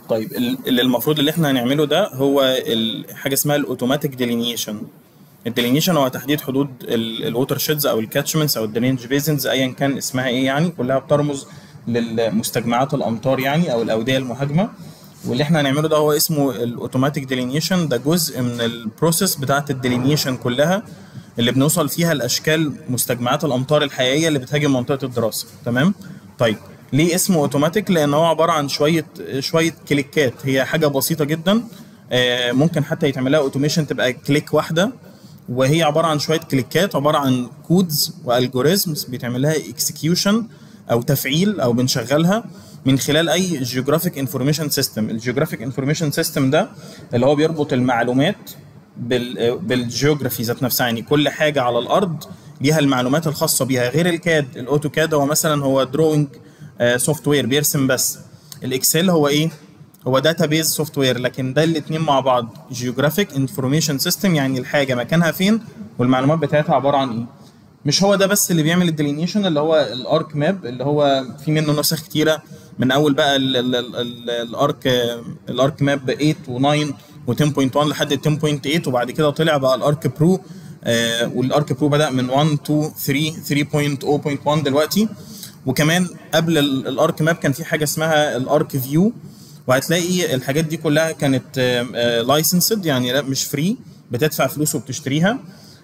طيب ال- اللي المفروض اللي احنا هنعمله ده هو ال- حاجه اسمها الاوتوماتيك ديلينيشن الديلينيشن هو تحديد حدود الووتر شيدز او الكاتشمنتس او الدرينج بيزنز ايا كان اسمها ايه يعني كلها بترمز للمستجمعات الامطار يعني او الاوديه المهاجمه واللي احنا هنعمله ده هو اسمه الاوتوماتيك ديلينيشن ده جزء من البروسيس بتاعه الديلينيشن كلها اللي بنوصل فيها لاشكال مستجمعات الامطار الحقيقيه اللي بتهاجم منطقه الدراسه تمام طيب ليه اسمه اوتوماتيك لان هو عباره عن شويه شويه كليكات هي حاجه بسيطه جدا آه، ممكن حتى يتعمل لها اوتوميشن تبقى كليك واحده وهي عباره عن شويه كليكات عباره عن كودز والجوريزمز بيتعمل لها اكسكيوشن او تفعيل او بنشغلها من خلال اي جيوغرافيك انفورميشن سيستم الجيوغرافيك انفورميشن سيستم ده اللي هو بيربط المعلومات بال بالجيوغرافي ذات نفسها يعني كل حاجه على الارض ليها المعلومات الخاصه بيها غير الكاد الاوتوكاد هو مثلا هو دروينج سوفت وير بيرسم بس الاكسل هو ايه هو داتابيز سوفت وير لكن ده الاثنين مع بعض جيوغرافيك انفورميشن سيستم يعني الحاجه مكانها فين والمعلومات بتاعتها عباره عن ايه مش هو ده بس اللي بيعمل الديلينيشن اللي هو الارك ماب اللي هو في منه نسخ كتيره من اول بقى ال- ال- ال- ال- الارك الارك ماب 8 و9 و10.1 لحد 10.8 وبعد كده طلع بقى الارك برو آه والارك برو بدا من 1 2 3 3.0.1 دلوقتي وكمان قبل ال- الارك ماب كان في حاجه اسمها الارك فيو وهتلاقي الحاجات دي كلها كانت لايسنسد يعني لا مش فري بتدفع فلوس وبتشتريها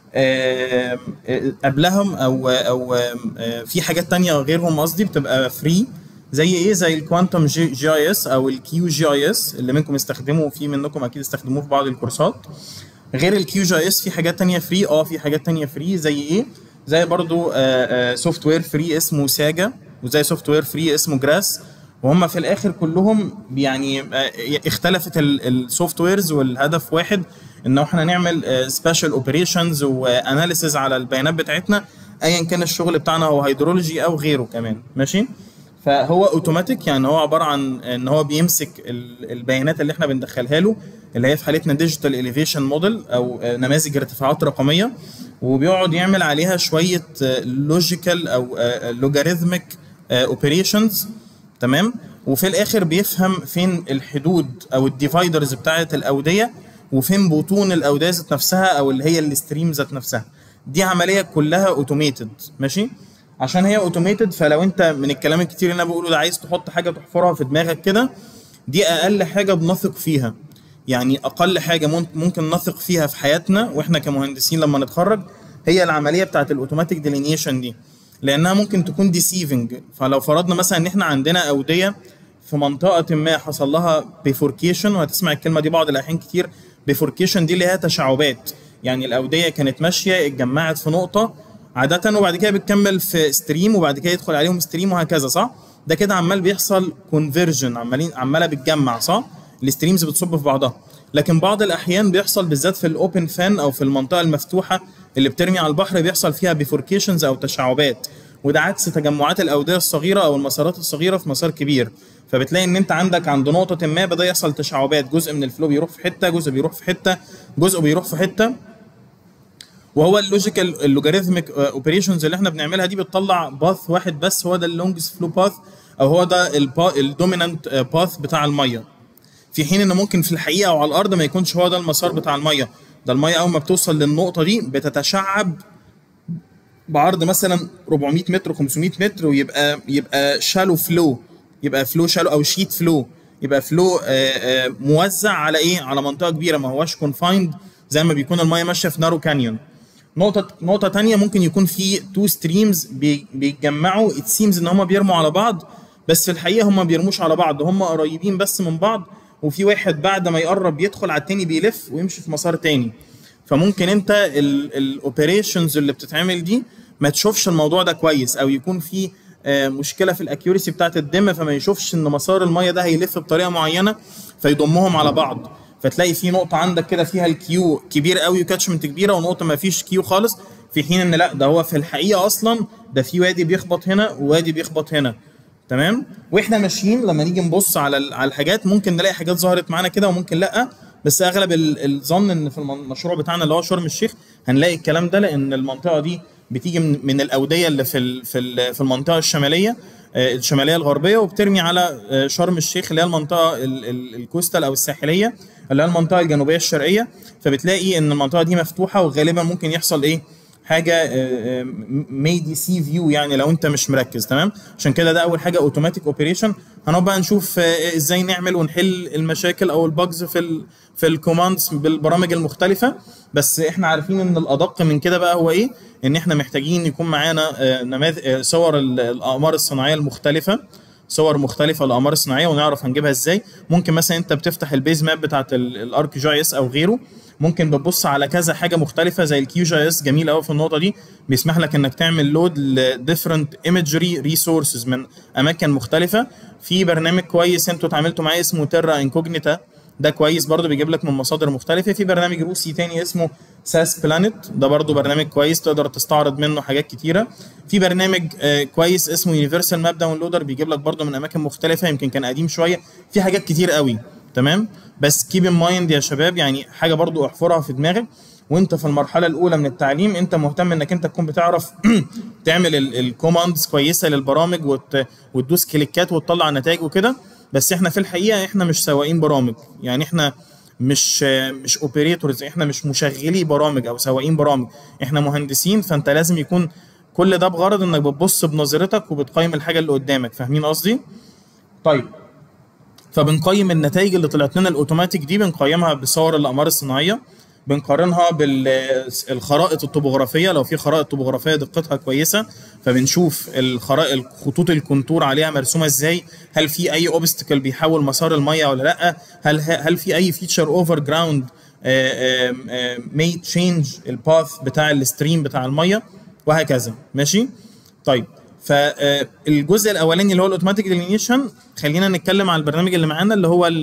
آم، آه، قبلهم او او آم، آه، في حاجات تانية غيرهم قصدي بتبقى فري زي ايه زي الكوانتم جي, جي اي اس او الكيو جي اي اس اللي منكم استخدموا وفي منكم اكيد استخدموه في بعض الكورسات غير الكيو جي اس في حاجات تانية فري اه في حاجات تانية فري زي ايه زي برضو سوفت وير فري اسمه ساجا وزي سوفت وير فري اسمه جراس وهم في الاخر كلهم يعني آه، اختلفت السوفت ويرز والهدف واحد ان احنا نعمل سبيشال اوبريشنز واناليسز على البيانات بتاعتنا ايا كان الشغل بتاعنا هو هيدرولوجي او غيره كمان ماشي فهو اوتوماتيك يعني هو عباره عن ان هو بيمسك ال- البيانات اللي احنا بندخلها له اللي هي في حالتنا ديجيتال اليفيشن موديل او آه، نماذج ارتفاعات رقميه وبيقعد يعمل عليها شويه لوجيكال او لوجاريثميك اوبريشنز تمام وفي الاخر بيفهم فين الحدود او الديفايدرز بتاعه الاوديه وفين بطون الاوديه ذات نفسها او اللي هي الستريم ذات نفسها دي عمليه كلها اوتوميتد ماشي عشان هي اوتوميتد فلو انت من الكلام الكتير اللي انا بقوله ده عايز تحط حاجه تحفرها في دماغك كده دي اقل حاجه بنثق فيها يعني اقل حاجه مم- ممكن نثق فيها في حياتنا واحنا كمهندسين لما نتخرج هي العمليه بتاعت الاوتوماتيك ديلينيشن دي لانها ممكن تكون ديسيفنج فلو فرضنا مثلا ان احنا عندنا اوديه في منطقه ما حصل لها بيفوركيشن وهتسمع الكلمه دي بعض الاحيان كتير بيفوركيشن دي اللي هي تشعبات يعني الاوديه كانت ماشيه اتجمعت في نقطه عاده وبعد كده بتكمل في ستريم وبعد كده يدخل عليهم ستريم وهكذا صح ده كده عمال بيحصل كونفرجن عمالين عماله بتجمع صح الستريمز بتصب في بعضها لكن بعض الاحيان بيحصل بالذات في الاوبن فان او في المنطقه المفتوحه اللي بترمي على البحر بيحصل فيها بيفوركيشنز او تشعبات وده عكس تجمعات الاوديه الصغيره او المسارات الصغيره في مسار كبير فبتلاقي ان انت عندك عند نقطه ما بدا يحصل تشعبات جزء من الفلو بيروح في حته جزء بيروح في حته جزء بيروح في حته وهو اللوجيكال اللوجاريثميك اوبريشنز اللي احنا بنعملها دي بتطلع باث واحد بس هو ده اللونجست فلو باث او هو ده الدومينانت باث بتاع الميه في حين ان ممكن في الحقيقه او على الارض ما يكونش هو ده المسار بتاع الميه ده الميه اول ما بتوصل للنقطه دي بتتشعب بعرض مثلا 400 متر 500 متر ويبقى يبقى شالو فلو يبقى فلو شالو او شيت فلو يبقى فلو موزع على ايه على منطقه كبيره ما هواش كونفايند زي ما بيكون الميه ماشيه في نارو كانيون نقطة نقطة تانية ممكن يكون في تو ستريمز بيتجمعوا ات سيمز ان هما بيرموا على بعض بس في الحقيقة هما بيرموش على بعض هما قريبين بس من بعض وفي واحد بعد ما يقرب يدخل على التاني بيلف ويمشي في مسار تاني فممكن انت الاوبريشنز اللي بتتعمل دي ما تشوفش الموضوع ده كويس او يكون في آه، مشكله في الاكيوريسي بتاعت الدم فما يشوفش ان مسار الميه ده هيلف بطريقه معينه فيضمهم على بعض فتلاقي في نقطه عندك كده فيها الكيو كبير قوي وكاتشمنت كبيره ونقطه ما فيش كيو خالص في حين ان لا ده هو في الحقيقه اصلا ده في وادي بيخبط هنا ووادي بيخبط هنا تمام واحنا ماشيين لما نيجي نبص على ال- على الحاجات ممكن نلاقي حاجات ظهرت معانا كده وممكن لا بس اغلب ال- الظن ان في الم- المشروع بتاعنا اللي هو شرم الشيخ هنلاقي الكلام ده لان المنطقه دي بتيجي من, من الاوديه اللي في ال- في ال- في المنطقه الشماليه آه، الشماليه الغربيه وبترمي على آه، شرم الشيخ اللي هي المنطقه ال- ال- الكوستال او الساحليه اللي هي المنطقه الجنوبيه الشرقيه فبتلاقي ان المنطقه دي مفتوحه وغالبا ممكن يحصل ايه حاجه ميدي سي فيو يعني لو انت مش مركز تمام عشان كده ده اول حاجه اوتوماتيك اوبريشن هنقعد بقى نشوف آه، ازاي نعمل ونحل المشاكل او الباجز في ال في الكوماندز بالبرامج المختلفه بس احنا عارفين ان الادق من كده بقى هو ايه ان احنا محتاجين يكون معانا آه، نماذج آه، صور ال- الاقمار الصناعيه المختلفه صور مختلفه للاقمار الصناعيه ونعرف هنجيبها ازاي ممكن مثلا انت بتفتح البيز ماب بتاعت الارك جي اس او غيره ممكن بتبص على كذا حاجه مختلفه زي الكيو جي اس جميل قوي في النقطه دي بيسمح لك انك تعمل لود لديفرنت ايمجري ريسورسز من اماكن مختلفه في برنامج كويس انتوا اتعاملتوا معاه اسمه تيرا انكوجنيتا ده كويس برضه بيجيب لك من مصادر مختلفه في برنامج روسي تاني اسمه ساس بلانت ده برضه برنامج كويس تقدر تستعرض منه حاجات كتيره في برنامج آه، كويس اسمه يونيفرسال ماب داونلودر بيجيب لك برضه من اماكن مختلفه يمكن كان قديم شويه في حاجات كتير قوي تمام بس كيب ان مايند يا شباب يعني حاجه برضه احفرها في دماغك وانت في المرحله الاولى من التعليم انت مهتم انك انت تكون بتعرف تعمل الكوماندز كويسه للبرامج وت... وتدوس كليكات وتطلع نتائج وكده بس احنا في الحقيقه احنا مش سواقين برامج يعني احنا مش مش اوبريتورز احنا مش مشغلي برامج او سواقين برامج احنا مهندسين فانت لازم يكون كل ده بغرض انك بتبص بنظرتك وبتقيم الحاجه اللي قدامك فاهمين قصدي طيب فبنقيم النتائج اللي طلعت لنا الاوتوماتيك دي بنقيمها بصور الاقمار الصناعيه بنقارنها بالخرائط الطبوغرافيه لو في خرائط طبوغرافيه دقتها كويسه فبنشوف الخرائط الخطوط الكونتور عليها مرسومه ازاي هل في اي اوبستكل بيحول مسار الميه ولا لا هل هل في اي فيتشر اوفر جراوند مي تشينج الباث بتاع الستريم بتاع الميه وهكذا ماشي طيب فالجزء الاولاني اللي هو الاوتوماتيك ديلينيشن خلينا نتكلم على البرنامج اللي معانا اللي هو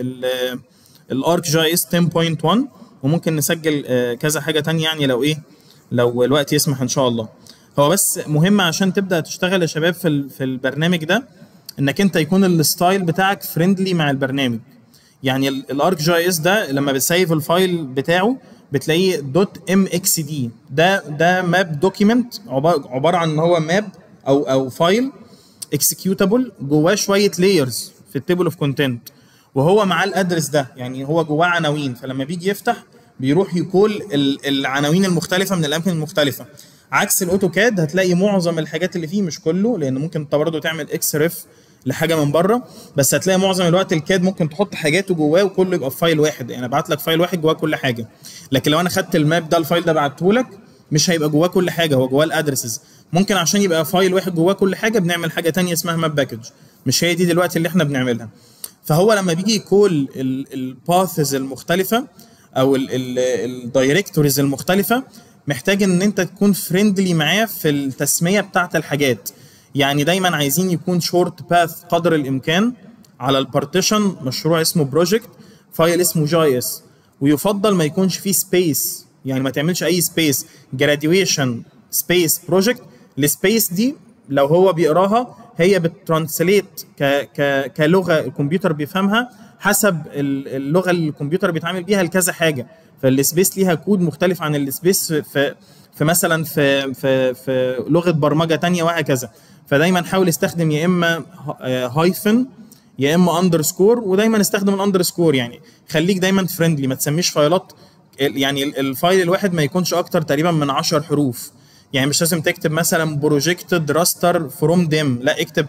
الارك جي اس 10.1 وممكن نسجل آه، كذا حاجه تانية يعني لو ايه لو الوقت يسمح ان شاء الله هو بس مهم عشان تبدا تشتغل يا شباب في ال- في البرنامج ده انك انت يكون الستايل بتاعك فريندلي مع البرنامج يعني الارك جي اس ده لما بتسيف الفايل بتاعه بتلاقيه دوت ام اكس دي ده ده ماب دوكيمنت عباره عن ان هو ماب او او فايل اكسكيوتابل جواه شويه لايرز في التيبل اوف كونتنت وهو معاه الادرس ده يعني هو جواه عناوين فلما بيجي يفتح بيروح يكول ال- العناوين المختلفه من الاماكن المختلفه عكس الاوتوكاد هتلاقي معظم الحاجات اللي فيه مش كله لان ممكن انت برضه تعمل اكس ريف لحاجه من بره بس هتلاقي معظم الوقت الكاد ممكن تحط حاجاته جواه وكله يبقى في فايل واحد يعني ابعت لك فايل واحد جواه كل حاجه لكن لو انا خدت الماب ده الفايل ده بعته لك مش هيبقى جواه كل حاجه هو جواه الادرسز ممكن عشان يبقى فايل واحد جواه كل حاجه بنعمل حاجه تانية اسمها ماب باكج مش هي دي دلوقتي اللي احنا بنعملها فهو لما بيجي يكول الباثز المختلفه او الدايركتوريز المختلفه محتاج ان انت تكون فريندلي معاه في التسميه بتاعه الحاجات يعني دايما عايزين يكون شورت باث قدر الامكان على البارتيشن مشروع اسمه بروجكت فايل اسمه جي اس ويفضل ما يكونش فيه سبيس يعني ما تعملش اي سبيس جراديويشن سبيس بروجكت السبيس دي لو هو بيقراها هي بترانسليت ك ك كلغه الكمبيوتر بيفهمها حسب ال- اللغه اللي الكمبيوتر بيتعامل بيها لكذا حاجه فالسبيس ليها كود مختلف عن السبيس في في مثلا في في في لغه برمجه تانية وهكذا فدايما حاول استخدم يا اما هايفن يا اما اندرسكور ودايما استخدم الاندرسكور يعني خليك دايما فريندلي ما تسميش فايلات يعني ال- الفايل الواحد ما يكونش اكتر تقريبا من 10 حروف يعني مش لازم تكتب مثلا بروجكتد راستر فروم ديم لا اكتب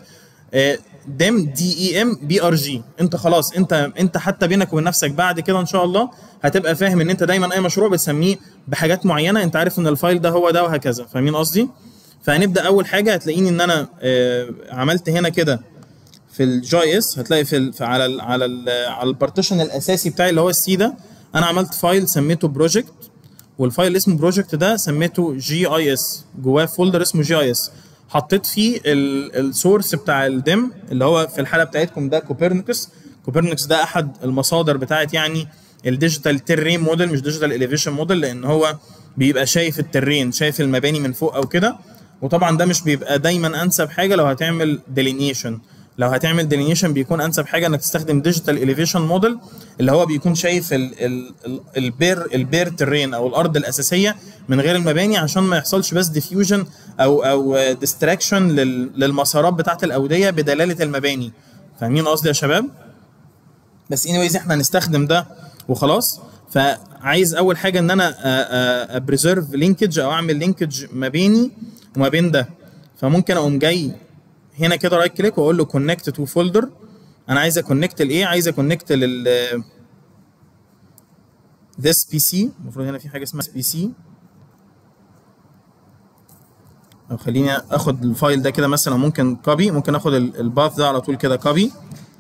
ديم دي اي ام بي ار جي انت خلاص انت انت حتى بينك وبين نفسك بعد كده ان شاء الله هتبقى فاهم ان انت دايما اي مشروع بتسميه بحاجات معينه انت عارف ان الفايل ده هو ده وهكذا فاهمين قصدي فهنبدا اول حاجه هتلاقيني ان انا آه، عملت هنا كده في الجي اس هتلاقي في, ال- في على ال على ال على البارتيشن الاساسي بتاعي اللي هو السي ده انا عملت فايل سميته بروجكت والفايل اللي اسمه بروجكت ده سميته جي اي اس جواه فولدر اسمه جي اي اس حطيت فيه السورس بتاع الدم اللي هو في الحاله بتاعتكم ده كوبرنيكوس كوبرنيكوس ده احد المصادر بتاعت يعني الديجيتال تيرين موديل مش ديجيتال اليفيشن موديل لان هو بيبقى شايف الترين شايف المباني من فوق او كده وطبعا ده مش بيبقى دايما انسب حاجه لو هتعمل ديلينيشن لو هتعمل ديلينيشن بيكون انسب حاجه انك تستخدم ديجيتال اليفيشن موديل اللي هو بيكون شايف ال ال ال البير البير ترين او الارض الاساسيه من غير المباني عشان ما يحصلش بس ديفيوجن او او ديستراكشن للمسارات بتاعه الاوديه بدلاله المباني فاهمين قصدي يا شباب بس اني احنا هنستخدم ده وخلاص فعايز اول حاجه ان انا ابريزيرف لينكج او اعمل لينكج ما بيني وما بين ده فممكن اقوم جاي هنا كده رايت كليك واقول له كونكت تو فولدر انا عايز اكونكت لايه عايز اكونكت لل this بي سي المفروض هنا في حاجه اسمها بي سي او خليني اخد الفايل ده كده مثلا ممكن كوبي ممكن اخد الباث ده على طول كده كوبي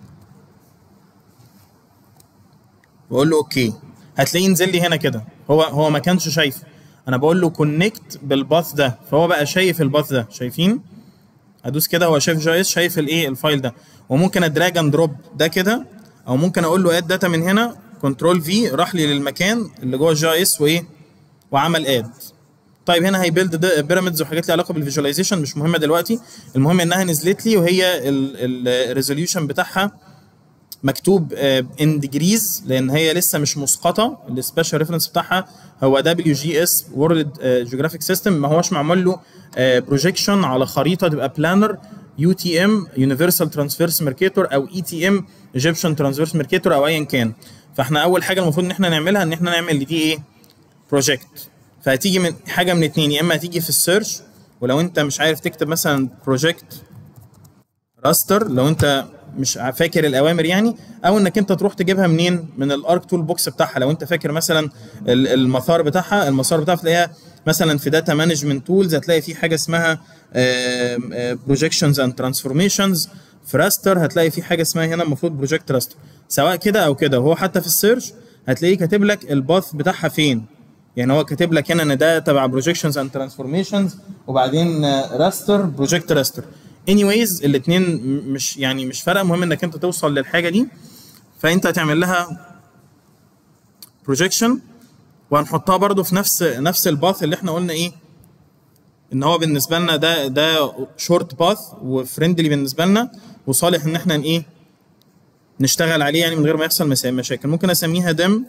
واقول له اوكي هتلاقيه نزل لي هنا كده هو هو ما كانش شايفه انا بقول له كونكت بالباث ده فهو بقى شايف الباث ده شايفين ادوس كده هو شايف جي اس شايف الايه الفايل ده وممكن ادراج اند دروب ده كده او ممكن اقول له اد داتا من هنا كنترول في راح لي للمكان اللي جوه الجي اس وايه وعمل اد طيب هنا هيبيلد بيراميدز وحاجات ليها علاقه بالفيجواليزيشن مش مهمه دلوقتي المهم انها نزلت لي وهي الريزوليوشن بتاعها مكتوب ان ديجريز لان هي لسه مش مسقطه السبيشال ريفرنس بتاعها هو دبليو جي اس وورلد جيوغرافيك سيستم ما هوش معمول له بروجيكشن على خريطه تبقى بلانر يو تي ام يونيفرسال ترانسفيرس ميركيتور او اي تي ام ايجيبشن ترانسفيرس ميركيتور او ايا كان فاحنا اول حاجه المفروض ان احنا نعملها ان احنا نعمل دي ايه بروجكت فهتيجي من حاجه من اتنين يا اما هتيجي في السيرش ولو انت مش عارف تكتب مثلا بروجكت راستر لو انت مش فاكر الاوامر يعني او انك انت تروح تجيبها منين من الارك تول بوكس بتاعها لو انت فاكر مثلا المسار بتاعها المسار بتاعها تلاقيها مثلا في داتا مانجمنت تولز هتلاقي في حاجه اسمها بروجكشنز اند ترانسفورميشنز في راستر هتلاقي في حاجه اسمها هنا المفروض بروجكت راستر سواء كده او كده وهو حتى في السيرش هتلاقيه كاتب لك الباث بتاعها فين يعني هو كاتب لك هنا ان ده تبع بروجكشنز اند ترانسفورميشنز وبعدين راستر بروجكت راستر اني وايز الاثنين مش يعني مش فارقه المهم انك انت توصل للحاجه دي فانت هتعمل لها بروجكشن وهنحطها برده في نفس نفس الباث اللي احنا قلنا ايه ان هو بالنسبه لنا ده ده شورت باث وفريندلي بالنسبه لنا وصالح ان احنا ايه نشتغل عليه يعني من غير ما يحصل مشاكل ممكن اسميها دم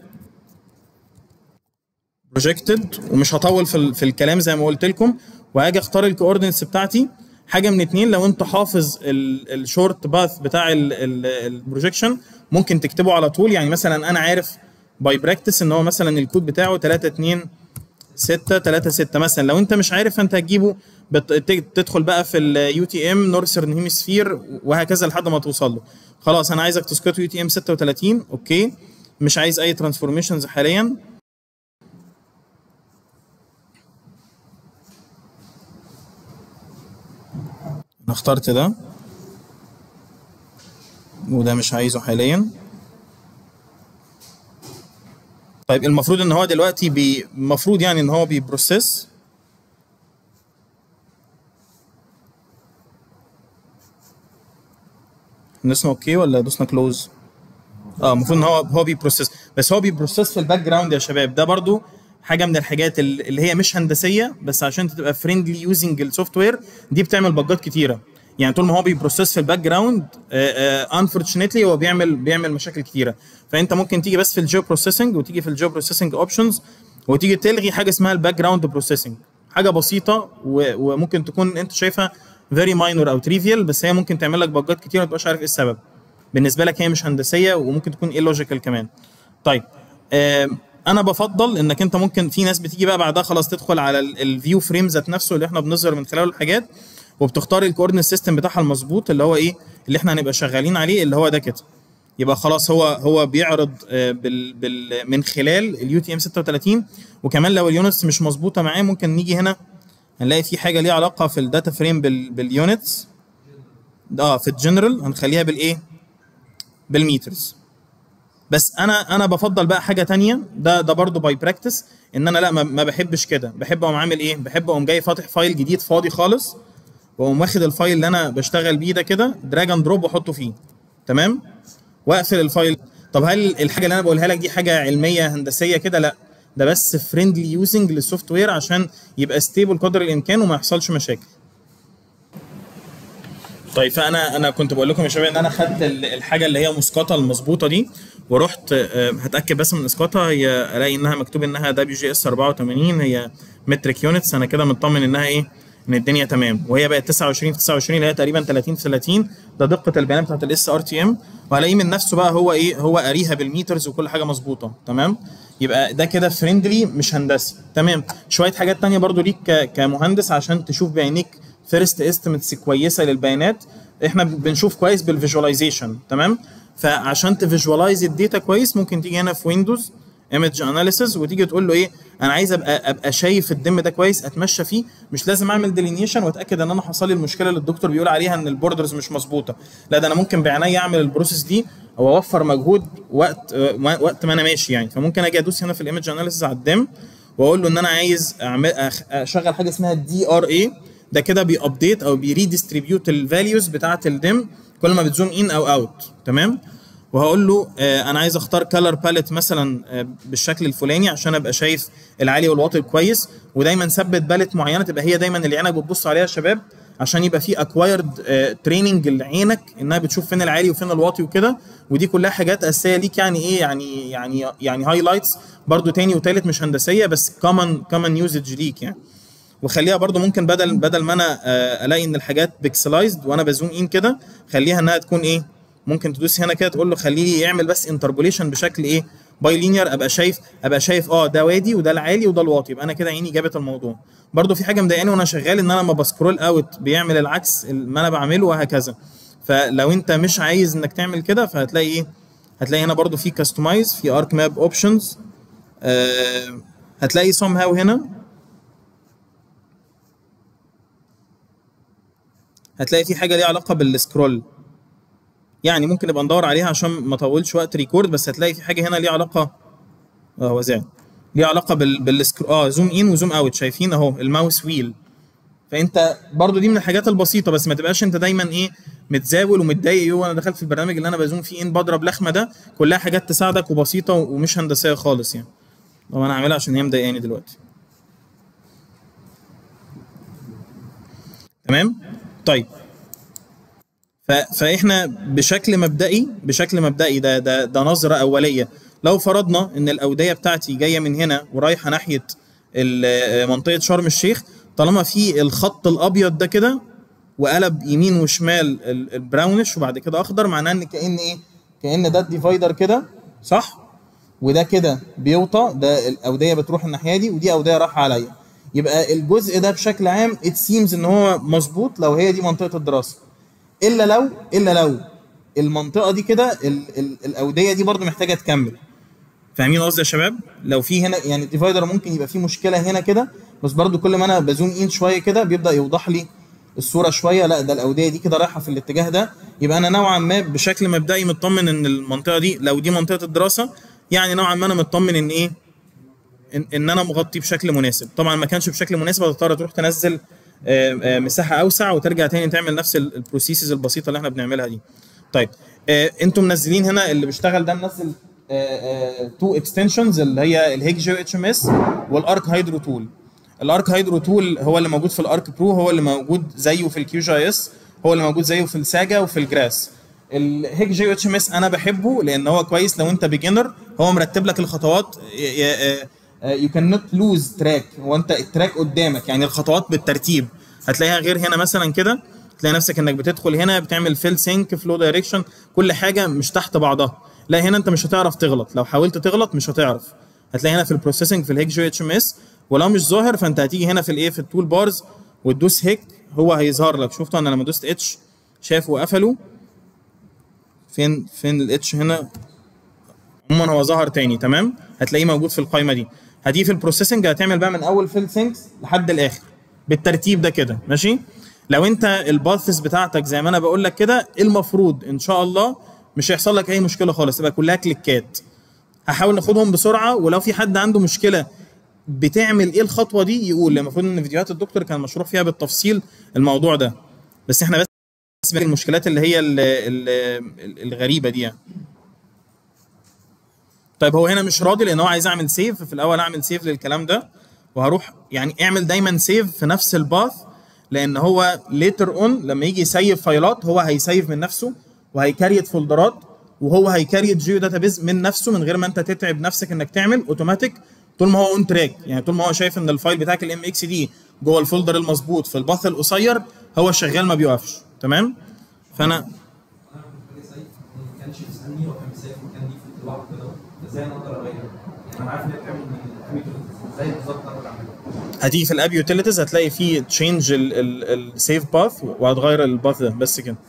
بروجكتد ومش هطول في, في الكلام زي ما قلت لكم وهاجي اختار الكوردينتس بتاعتي حاجه من اتنين لو انت حافظ الشورت باث بتاع البروجكشن ممكن تكتبه على طول يعني مثلا انا عارف باي براكتس ان هو مثلا الكود بتاعه 3 2 6 3 6 مثلا لو انت مش عارف انت هتجيبه تدخل بقى في اليو تي ام نورثرن هيمسفير وهكذا لحد ما توصل له خلاص انا عايزك تسكته يو تي ام 36 اوكي مش عايز اي ترانسفورميشنز حاليا انا اخترت ده وده مش عايزه حاليا طيب المفروض ان هو دلوقتي بي المفروض يعني ان هو بيبروسيس دوسنا اوكي ولا دوسنا كلوز اه المفروض ان هو هو بيبروسيس بس هو بيبروسيس في الباك جراوند يا شباب ده برضو حاجه من الحاجات اللي هي مش هندسيه بس عشان تبقى فريندلي يوزنج السوفت وير دي بتعمل بجات كتيره يعني طول ما هو بيبروسيس في الباك جراوند انفورشنتلي هو بيعمل بيعمل مشاكل كتيره فانت ممكن تيجي بس في الجيو بروسيسنج وتيجي في الجيو بروسيسنج اوبشنز وتيجي تلغي حاجه اسمها الباك جراوند بروسيسنج حاجه بسيطه وممكن تكون انت شايفها فيري ماينور او تريفيال بس هي ممكن تعمل لك بجات كتيره ما تبقاش عارف ايه السبب بالنسبه لك هي مش هندسيه وممكن تكون ايه لوجيكال كمان طيب انا بفضل انك انت ممكن في ناس بتيجي بقى بعدها خلاص تدخل على الفيو فريم ذات نفسه اللي احنا بنظهر من خلاله الحاجات وبتختار الكوردينيت سيستم بتاعها المظبوط اللي هو ايه اللي احنا هنبقى شغالين عليه اللي هو ده كده يبقى خلاص هو هو بيعرض بال بال من خلال اليو تي ام 36 وكمان لو اليونتس مش مظبوطه معاه ممكن نيجي هنا هنلاقي في حاجه ليها علاقه في الداتا فريم بال باليونتس اه في الجنرال هنخليها بالايه بالميترز بس انا انا بفضل بقى حاجه تانية ده ده برضه باي براكتس ان انا لا ما, ما بحبش كده بحب اقوم عامل ايه بحب اقوم جاي فاتح فايل جديد فاضي خالص واقوم واخد الفايل اللي انا بشتغل بيه ده كده دراج اند دروب واحطه فيه تمام واقفل الفايل طب هل الحاجه اللي انا بقولها لك دي حاجه علميه هندسيه كده لا ده بس فريندلي يوزنج للسوفت وير عشان يبقى ستيبل قدر الامكان وما يحصلش مشاكل طيب فانا انا كنت بقول لكم يا شباب ان انا خدت ال- الحاجه اللي هي مسقطه المظبوطه دي ورحت آه، هتاكد بس من اسقاطها هي الاقي انها مكتوب انها دبليو جي اس 84 هي متريك يونتس انا كده مطمن انها ايه ان الدنيا تمام وهي بقت 29 في 29 اللي هي تقريبا 30 في 30 ده دقه البيانات بتاعت الاس ار تي ام وهلاقيه من نفسه بقى هو ايه هو قاريها بالميترز وكل حاجه مظبوطه تمام يبقى ده كده فريندلي مش هندسي تمام شويه حاجات تانية برضو ليك ك- كمهندس عشان تشوف بعينيك فيرست استيمتس كويسه للبيانات احنا بنشوف كويس بالفيجواليزيشن تمام فعشان تفيجوالايز الداتا كويس ممكن تيجي هنا في ويندوز ايمج اناليسيز وتيجي تقول له ايه انا عايز ابقى ابقى شايف الدم ده كويس اتمشى فيه مش لازم اعمل ديلينيشن واتاكد ان انا حصل لي المشكله اللي الدكتور بيقول عليها ان البوردرز مش مظبوطه لا ده انا ممكن بعيني اعمل البروسيس دي او اوفر مجهود وقت آه، وقت ما انا ماشي يعني فممكن اجي ادوس هنا في الايمج اناليسيز على الدم واقول له ان انا عايز اعمل أخ- اشغل حاجه اسمها دي ار اي ده كده بيابديت او بيريديستريبيوت الفاليوز بتاعه الدم كل ما بتزوم ان او اوت تمام وهقول له آه انا عايز اختار كلر باليت مثلا آه بالشكل الفلاني عشان ابقى شايف العالي والواطي كويس ودايما ثبت باليت معينه تبقى هي دايما اللي عينك بتبص عليها يا شباب عشان يبقى في اكوايرد تريننج لعينك انها بتشوف فين العالي وفين الواطي وكده ودي كلها حاجات اساسيه ليك يعني ايه يعني يعني يعني هايلايتس برضو تاني وتالت مش هندسيه بس كومن كومن يوزج ليك يعني وخليها برضو ممكن بدل بدل ما انا آه، الاقي ان الحاجات بيكسلايزد وانا بزوم ان كده خليها انها تكون ايه ممكن تدوس هنا كده تقول له خليه يعمل بس انتربوليشن بشكل ايه باي لينير ابقى شايف ابقى شايف اه ده وادي وده العالي وده الواطي يبقى انا كده عيني جابت الموضوع برضو في حاجه مضايقاني وانا شغال ان انا لما بسكرول اوت بيعمل العكس ما انا بعمله وهكذا فلو انت مش عايز انك تعمل كده فهتلاقي ايه هتلاقي هنا برضو في كاستمايز في ارك ماب اوبشنز هتلاقي somehow هنا هتلاقي في حاجه ليها علاقه بالسكرول يعني ممكن نبقى ندور عليها عشان ما اطولش وقت ريكورد بس هتلاقي في حاجه هنا ليها علاقه اه هو زعل ليها علاقه بال بالسكرول اه زوم ان وزوم اوت شايفين اهو الماوس ويل فانت برضو دي من الحاجات البسيطه بس ما تبقاش انت دايما ايه متزاول ومتضايق يو انا دخلت في البرنامج اللي انا بزوم فيه ان بضرب لخمه ده كلها حاجات تساعدك وبسيطه ومش هندسيه خالص يعني طب انا هعملها عشان هي مضايقاني دلوقتي تمام طيب ف... فاحنا بشكل مبدئي بشكل مبدئي ده ده ده نظره اوليه لو فرضنا ان الاوديه بتاعتي جايه من هنا ورايحه ناحيه ال- منطقه شرم الشيخ طالما في الخط الابيض ده كده وقلب يمين وشمال ال- البراونش وبعد كده اخضر معناه ان كان ايه كان ده الديفايدر كده صح وده كده بيوطى ده الاوديه بتروح الناحيه دي ودي اوديه رايحه عليا يبقى الجزء ده بشكل عام ات سيمز ان هو مظبوط لو هي دي منطقه الدراسه الا لو الا لو المنطقه دي كده ال- ال- الاوديه دي برضو محتاجه تكمل فاهمين قصدي يا شباب لو في هنا يعني الديفايدر ممكن يبقى فيه مشكله هنا كده بس برضو كل ما انا بزوم ان شويه كده بيبدا يوضح لي الصوره شويه لا ده الاوديه دي كده رايحه في الاتجاه ده يبقى انا نوعا ما بشكل مبدئي مطمن ان المنطقه دي لو دي منطقه الدراسه يعني نوعا ما انا مطمن ان ايه ان, إن انا مغطي بشكل مناسب طبعا ما كانش بشكل مناسب هتضطر تروح تنزل آه، آه، مساحه اوسع وترجع تاني تعمل نفس البروسيسز البسيطه اللي احنا بنعملها دي طيب آه، انتم منزلين هنا اللي بيشتغل ده منزل تو اكستنشنز اللي هي الهيج جي اتش ام اس والارك هيدرو تول الارك هيدرو تول هو اللي موجود في الارك برو هو اللي موجود زيه في الكيو جي اس هو اللي موجود زيه في الساجا وفي الجراس الهيك جي اتش ام اس انا بحبه لان هو كويس لو انت بيجنر هو مرتب لك الخطوات يو كان نوت لوز تراك هو انت التراك قدامك يعني الخطوات بالترتيب هتلاقيها غير هنا مثلا كده تلاقي نفسك انك بتدخل هنا بتعمل فيل سينك فلو دايركشن كل حاجه مش تحت بعضها لا هنا انت مش هتعرف تغلط لو حاولت تغلط مش هتعرف هتلاقي هنا في البروسيسنج في الهيك جي اتش ام اس ولو مش ظاهر فانت هتيجي هنا في الايه في التول بارز وتدوس هيك هو هيظهر لك شفتوا انا لما دوست اتش شافه وقفله فين فين الاتش هنا عموما هو ظهر تاني تمام هتلاقيه موجود في القائمه دي هتيجي في البروسيسنج هتعمل بقى من اول فيل سينكس لحد الاخر بالترتيب ده كده ماشي لو انت الباثس بتاعتك زي ما انا بقول لك كده المفروض ان شاء الله مش هيحصل لك اي مشكله خالص تبقى كلها كليكات هحاول ناخدهم بسرعه ولو في حد عنده مشكله بتعمل ايه الخطوه دي يقول المفروض ان فيديوهات الدكتور كان مشروح فيها بالتفصيل الموضوع ده بس احنا بس المشكلات اللي هي ال ال الغريبه دي يعني. طيب هو هنا مش راضي لان هو عايز اعمل سيف في الاول اعمل سيف للكلام ده وهروح يعني اعمل دايما سيف في نفس الباث لان هو ليتر اون لما يجي يسيف فايلات هو هيسيف من نفسه وهيكريت فولدرات وهو هيكريت جيو داتابيز من نفسه من غير ما انت تتعب نفسك انك تعمل اوتوماتيك طول ما هو اون تراك يعني طول ما هو شايف ان الفايل بتاعك الام اكس دي جوه الفولدر المظبوط في الباث القصير هو شغال ما بيوقفش تمام فانا انا كنت باجي سايف ما كانش بيسالني هو كان بيسايف المكان دي في لوحده كده ازاي انا اقدر اغير انا عارف ان هي بتعمل من الاميتر ازاي بالظبط اقدر اعملها هتيجي في الاب يوتيليتيز هتلاقي فيه تشينج السيف باث وهتغير الباث ده بس كده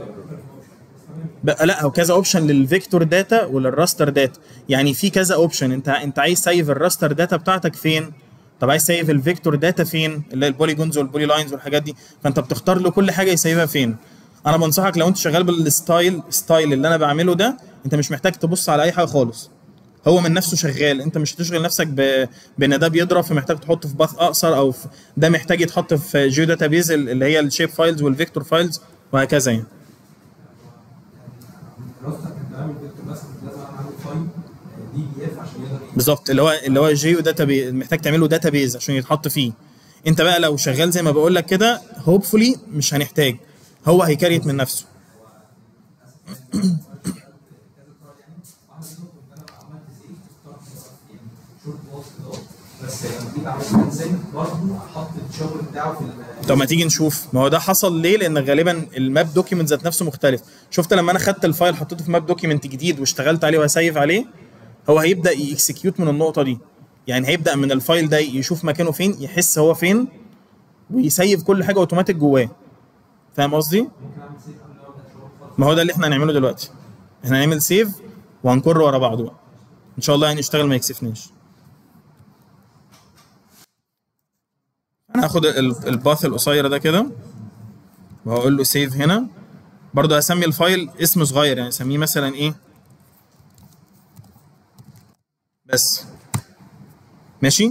بقى لا هو كذا اوبشن للفيكتور داتا وللراستر داتا يعني في كذا اوبشن انت انت عايز سيف الراستر داتا بتاعتك فين طب عايز سيف الفيكتور داتا فين اللي هي البوليجونز والبولي لاينز والحاجات دي فانت بتختار له كل حاجه يسيبها فين انا بنصحك لو انت شغال بالستايل ستايل اللي انا بعمله ده انت مش محتاج تبص على اي حاجه خالص هو من نفسه شغال انت مش هتشغل نفسك ب... بان ده بيضرب فمحتاج تحطه في باث اقصر او في... ده محتاج يتحط في جيو داتابيز اللي هي الشيب فايلز والفيكتور فايلز وهكذا يعني الراستر كان بعمل فيكتور بس كنت لازم اعمل فايل دي بي اف عشان يقدر بالظبط اللي هو اللي هو جيو داتابيز محتاج تعمله داتابيز عشان يتحط فيه انت بقى لو شغال زي ما بقول لك كده هوبفولي مش هنحتاج هو هيكريت من نفسه شورت واصل كده بس لما جيت عملت كانسل برضه احط الشغل بتاعه في ال- طب ما تيجي نشوف ما هو ده حصل ليه لان غالبا الماب دوكيمنت ذات نفسه مختلف شفت لما انا خدت الفايل حطيته في ماب دوكيمنت جديد واشتغلت عليه وهسيف عليه هو هيبدا يكسكيوت من النقطه دي يعني هيبدا من الفايل ده يشوف مكانه فين يحس هو فين ويسيف كل حاجه اوتوماتيك جواه فاهم قصدي ممكن اعمل سيف قبل ما ابدا شغل خالص ما هو ده اللي احنا هنعمله دلوقتي احنا هنعمل سيف وهنكر ورا بعض بقى ان شاء الله يعني يشتغل ما يكسفنيش انا هاخد ال- الباث القصير ده كده وهقول له سيف هنا برضه هسمي الفايل اسم صغير يعني اسميه مثلا ايه بس ماشي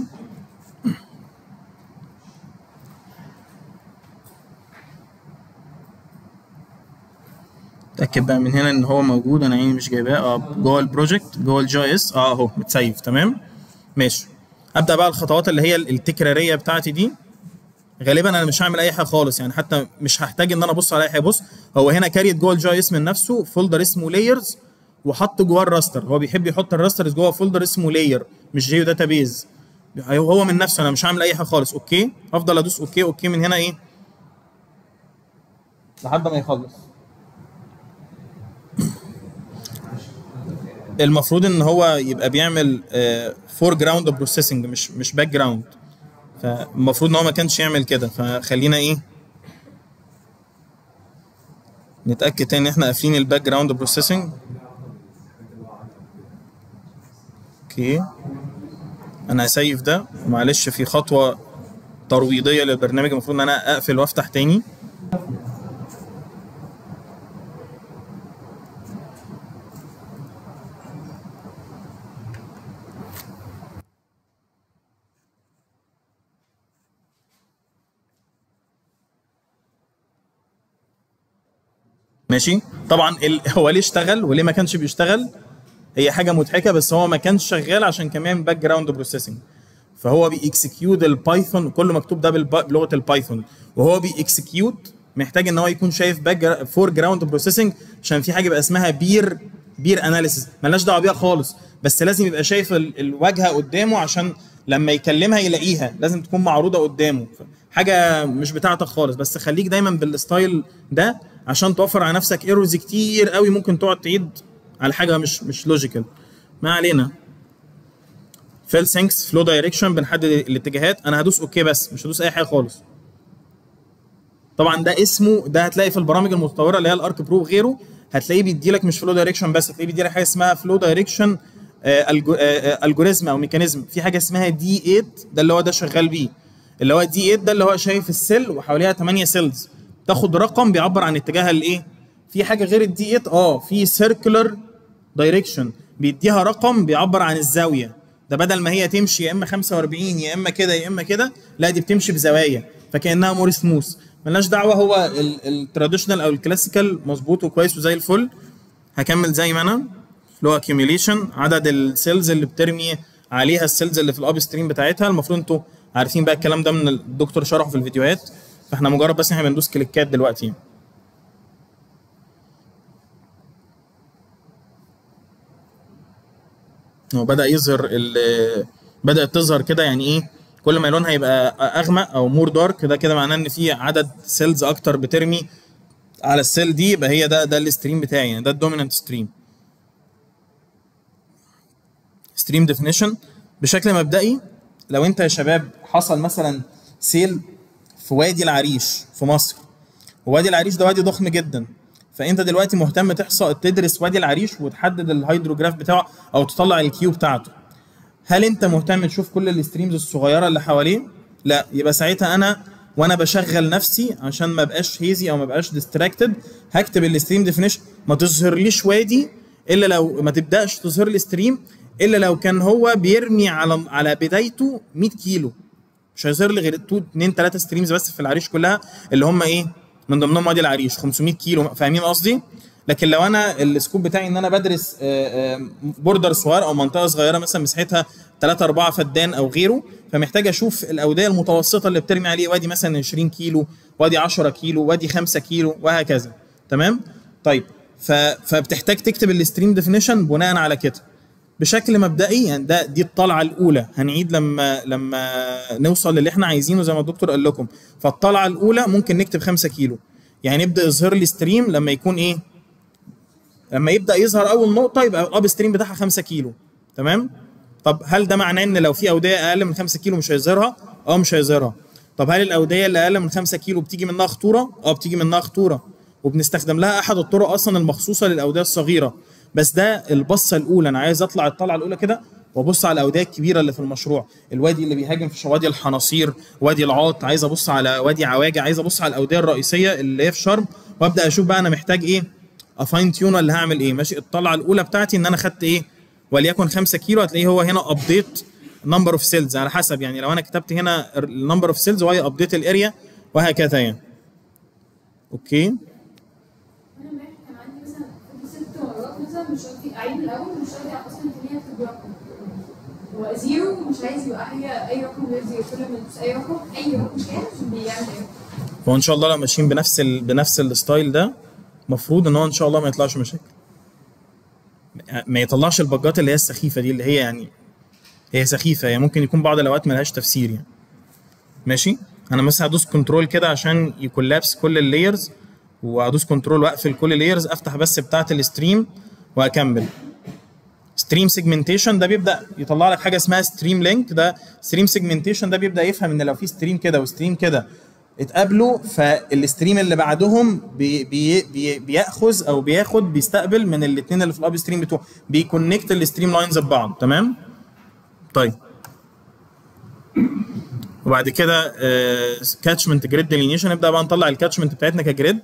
اتاكد بقى من هنا ان هو موجود انا عيني مش جايباه اه جوه البروجكت جوه الجي اس اه اهو متسيف تمام ماشي ابدا بقى الخطوات اللي هي التكراريه بتاعتي دي غالبا انا مش هعمل اي حاجه خالص يعني حتى مش هحتاج ان انا ابص على اي حاجه بص هو هنا كاريت جوه الجي اس من نفسه فولدر اسمه لايرز وحط جواه الراستر هو بيحب يحط الراسترز جوه فولدر اسمه لاير مش جيو داتابيز هو من نفسه انا مش هعمل اي حاجه خالص اوكي افضل ادوس اوكي اوكي من هنا ايه لحد ما يخلص المفروض ان هو يبقى بيعمل فور جراوند بروسيسنج مش مش باك جراوند فالمفروض ان هو ما كانش يعمل كده فخلينا ايه نتاكد تاني ان احنا قافلين الباك جراوند بروسيسنج اوكي انا هسيف ده معلش في خطوه ترويضيه للبرنامج المفروض ان انا اقفل وافتح تاني ماشي طبعا ال... هو ليه اشتغل وليه ما كانش بيشتغل هي حاجه مضحكه بس هو ما كانش شغال عشان كان بيعمل باك جراوند بروسيسنج فهو بيكسكيوت البايثون كله مكتوب ده بالب... بلغه البايثون وهو بيكسكيوت محتاج ان هو يكون شايف باك فور جراوند بروسيسنج عشان في حاجه بقى اسمها بير بير اناليسيس ملهاش دعوه بيها خالص بس لازم يبقى شايف ال... الواجهه قدامه عشان لما يكلمها يلاقيها لازم تكون معروضه قدامه حاجه مش بتاعتك خالص بس خليك دايما بالستايل ده عشان توفر على نفسك ايرورز كتير قوي ممكن تقعد تعيد على حاجه مش مش لوجيكال ما علينا فيل سينكس فلو دايركشن بنحدد الاتجاهات انا هدوس اوكي بس مش هدوس اي حاجه خالص طبعا ده اسمه ده هتلاقي في البرامج المتطوره اللي هي الارك برو وغيره هتلاقيه بيدي لك مش فلو دايركشن بس هتلاقيه بيدي لك حاجه اسمها فلو دايركشن الجوريزم او ميكانيزم في حاجه اسمها دي 8 ده اللي هو ده شغال بيه اللي هو دي 8 ده اللي هو شايف السيل وحواليها 8 سيلز تاخد رقم بيعبر عن اتجاهها لايه في حاجه غير الدي 8 اه في سيركولر دايركشن بيديها رقم بيعبر عن الزاويه ده بدل ما هي تمشي يا اما 45 يا اما كده يا اما كده لا دي بتمشي بزوايا فكانها مور سموث ملناش دعوه هو التراديشنال او الكلاسيكال مظبوط وكويس وزي الفل هكمل زي ما انا فلو اكيوميليشن عدد السيلز اللي بترمي عليها السيلز اللي في الاب ستريم بتاعتها المفروض انتوا عارفين بقى الكلام ده من الدكتور شرحه في الفيديوهات فاحنا مجرد بس احنا بندوس كليكات دلوقتي هو بدا يظهر ال- بدات تظهر كده يعني ايه كل ما لونها يبقى اغمق او مور دارك ده كده معناه ان في عدد سيلز اكتر بترمي على السيل دي يبقى هي ده ده الستريم بتاعي يعني ده الدومينانت ستريم ستريم ديفينيشن بشكل مبدئي لو انت يا شباب حصل مثلا سيل في وادي العريش في مصر ووادي العريش ده وادي ضخم جدا فانت دلوقتي مهتم تحصل تدرس وادي العريش وتحدد الهيدروجراف بتاعه او تطلع الكيو بتاعته هل انت مهتم تشوف كل الستريمز الصغيره اللي حواليه لا يبقى ساعتها انا وانا بشغل نفسي عشان ما بقاش هيزي او ما بقاش ديستراكتد هكتب الستريم ديفينيشن ما تظهرليش وادي الا لو ما تبداش تظهر لي ستريم الا لو كان هو بيرمي على على بدايته 100 كيلو مش هيظهر لي غير 2 3 ستريمز بس في العريش كلها اللي هم ايه من ضمنهم وادي العريش 500 كيلو فاهمين قصدي لكن لو انا السكوب بتاعي ان انا بدرس آه، آه، بوردر صغير او منطقه صغيره مثلا مساحتها 3 4 فدان او غيره فمحتاج اشوف الاوديه المتوسطه اللي بترمي عليه وادي مثلا 20 كيلو وادي 10 كيلو وادي 5 كيلو وهكذا تمام طيب ف... فبتحتاج تكتب الستريم ديفينيشن بناء على كده بشكل مبدئي يعني ده دي الطلعه الاولى هنعيد لما لما نوصل للي احنا عايزينه زي ما الدكتور قال لكم فالطلعه الاولى ممكن نكتب 5 كيلو يعني يبدا يظهر لي ستريم لما يكون ايه لما يبدا يظهر اول نقطه يبقى الاب ستريم بتاعها 5 كيلو تمام طب هل ده معناه ان لو في اوديه اقل من 5 كيلو مش هيظهرها اه مش هيظهرها طب هل الاوديه اللي اقل من 5 كيلو بتيجي منها خطوره اه بتيجي منها خطوره وبنستخدم لها احد الطرق اصلا المخصوصه للاوديه الصغيره بس ده البصه الاولى انا عايز اطلع الطلعه الاولى كده وابص على الاوديه الكبيره اللي في المشروع الوادي اللي بيهاجم في وادي الحناصير وادي العاط عايز ابص على وادي عواجه عايز ابص على الاوديه الرئيسيه اللي هي في شرم وابدا اشوف بقى انا محتاج ايه افاين تيون ولا هعمل ايه ماشي الطلعه الاولى بتاعتي ان انا خدت ايه وليكن 5 كيلو هتلاقيه هو هنا ابديت نمبر اوف سيلز على حسب يعني لو انا كتبت هنا النمبر اوف سيلز وهي ابديت الاريا وهكذا يعني اوكي انا امبارح كان عندي مثلا ست مرات مثلا مش قصدي اعيد من الاول مش قصدي اصلا ان هي اكتب رقم هو زيرو مش عايز يبقى حاجه اي رقم غير زيرو كل ما تدوس اي رقم اي رقم كان بيعمل اي رقم وان شاء الله لو ماشيين بنفس ال... بنفس الستايل ده المفروض ان هو ان شاء الله ما يطلعش مشاكل ما يطلعش البجات اللي هي السخيفه دي اللي هي يعني هي سخيفه هي ممكن يكون بعض الاوقات ملهاش تفسير يعني ماشي انا مثلا هدوس كنترول كده عشان يكولابس كل اللايرز وادوس كنترول واقفل كل اللايرز افتح بس بتاعه الستريم واكمل ستريم سيجمنتيشن ده بيبدا يطلع لك حاجه اسمها ستريم لينك ده ستريم سيجمنتيشن ده بيبدا يفهم ان لو في ستريم كده وستريم كده اتقابلوا فالستريم اللي بعدهم بي بي بي بياخذ او بياخد بيستقبل من الاثنين اللي في الاب ستريم بتوعه بيكونكت الستريم لاينز ببعض تمام طيب وبعد كده كاتشمنت جريد ديلينيشن نبدا بقى نطلع الكاتشمنت بتاعتنا كجريد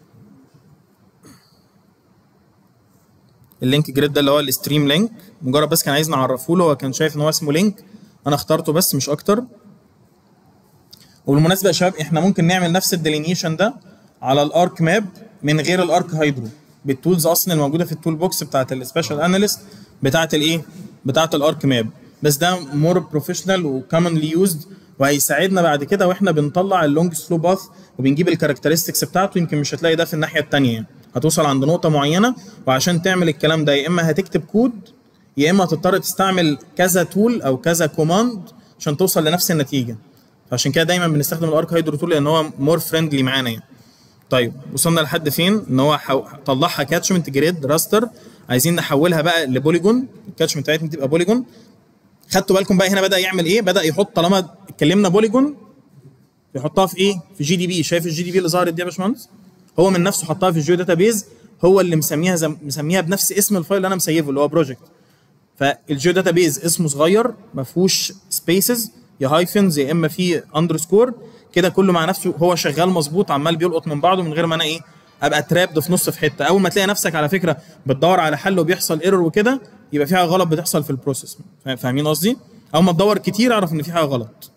اللينك جريد ده اللي هو الستريم لينك مجرد بس كان عايز نعرفه له هو كان شايف ان هو اسمه لينك انا اخترته بس مش اكتر وبالمناسبه يا شباب احنا ممكن نعمل نفس الديلينيشن ده على الارك ماب من غير الارك هايدرو بالتولز اصلا الموجوده في التول بوكس بتاعت السبيشال اناليست بتاعت الايه بتاعت الارك ماب بس ده مور بروفيشنال وكومنلي يوزد وهيساعدنا بعد كده واحنا بنطلع اللونج سلو باث وبنجيب الكاركترستكس بتاعته يمكن مش هتلاقي ده في الناحيه الثانيه يعني هتوصل عند نقطه معينه وعشان تعمل الكلام ده يا اما هتكتب كود يا اما هتضطر تستعمل كذا تول او كذا كوماند عشان توصل لنفس النتيجه فعشان كده دايما بنستخدم الارك هايدرو تول لان هو مور فريندلي معانا يعني طيب وصلنا لحد فين ان هو حو... طلعها كاتشمنت جريد راستر عايزين نحولها بقى لبوليجون الكاتشمنت بتاعتنا تبقى بوليجون خدتوا بالكم بقى هنا بدا يعمل ايه بدا يحط طالما اتكلمنا بوليجون يحطها في ايه في جي دي بي شايف الجي دي بي اللي ظهرت دي يا باشمهندس هو من نفسه حطها في الجيو داتابيز هو اللي مسميها زم... مسميها بنفس اسم الفايل اللي انا مسيفه اللي هو بروجكت فالجيو داتابيز اسمه صغير ما فيهوش سبيسز يا هايفنز يا اما في اندرسكور كده كله مع نفسه هو شغال مظبوط عمال بيلقط من بعضه من غير ما انا ايه ابقى ترابد في نص في حته اول ما تلاقي نفسك على فكره بتدور على حل وبيحصل ايرور وكده يبقى في حاجه غلط بتحصل في البروسيس فاهمين قصدي اول ما تدور كتير اعرف ان في حاجه غلط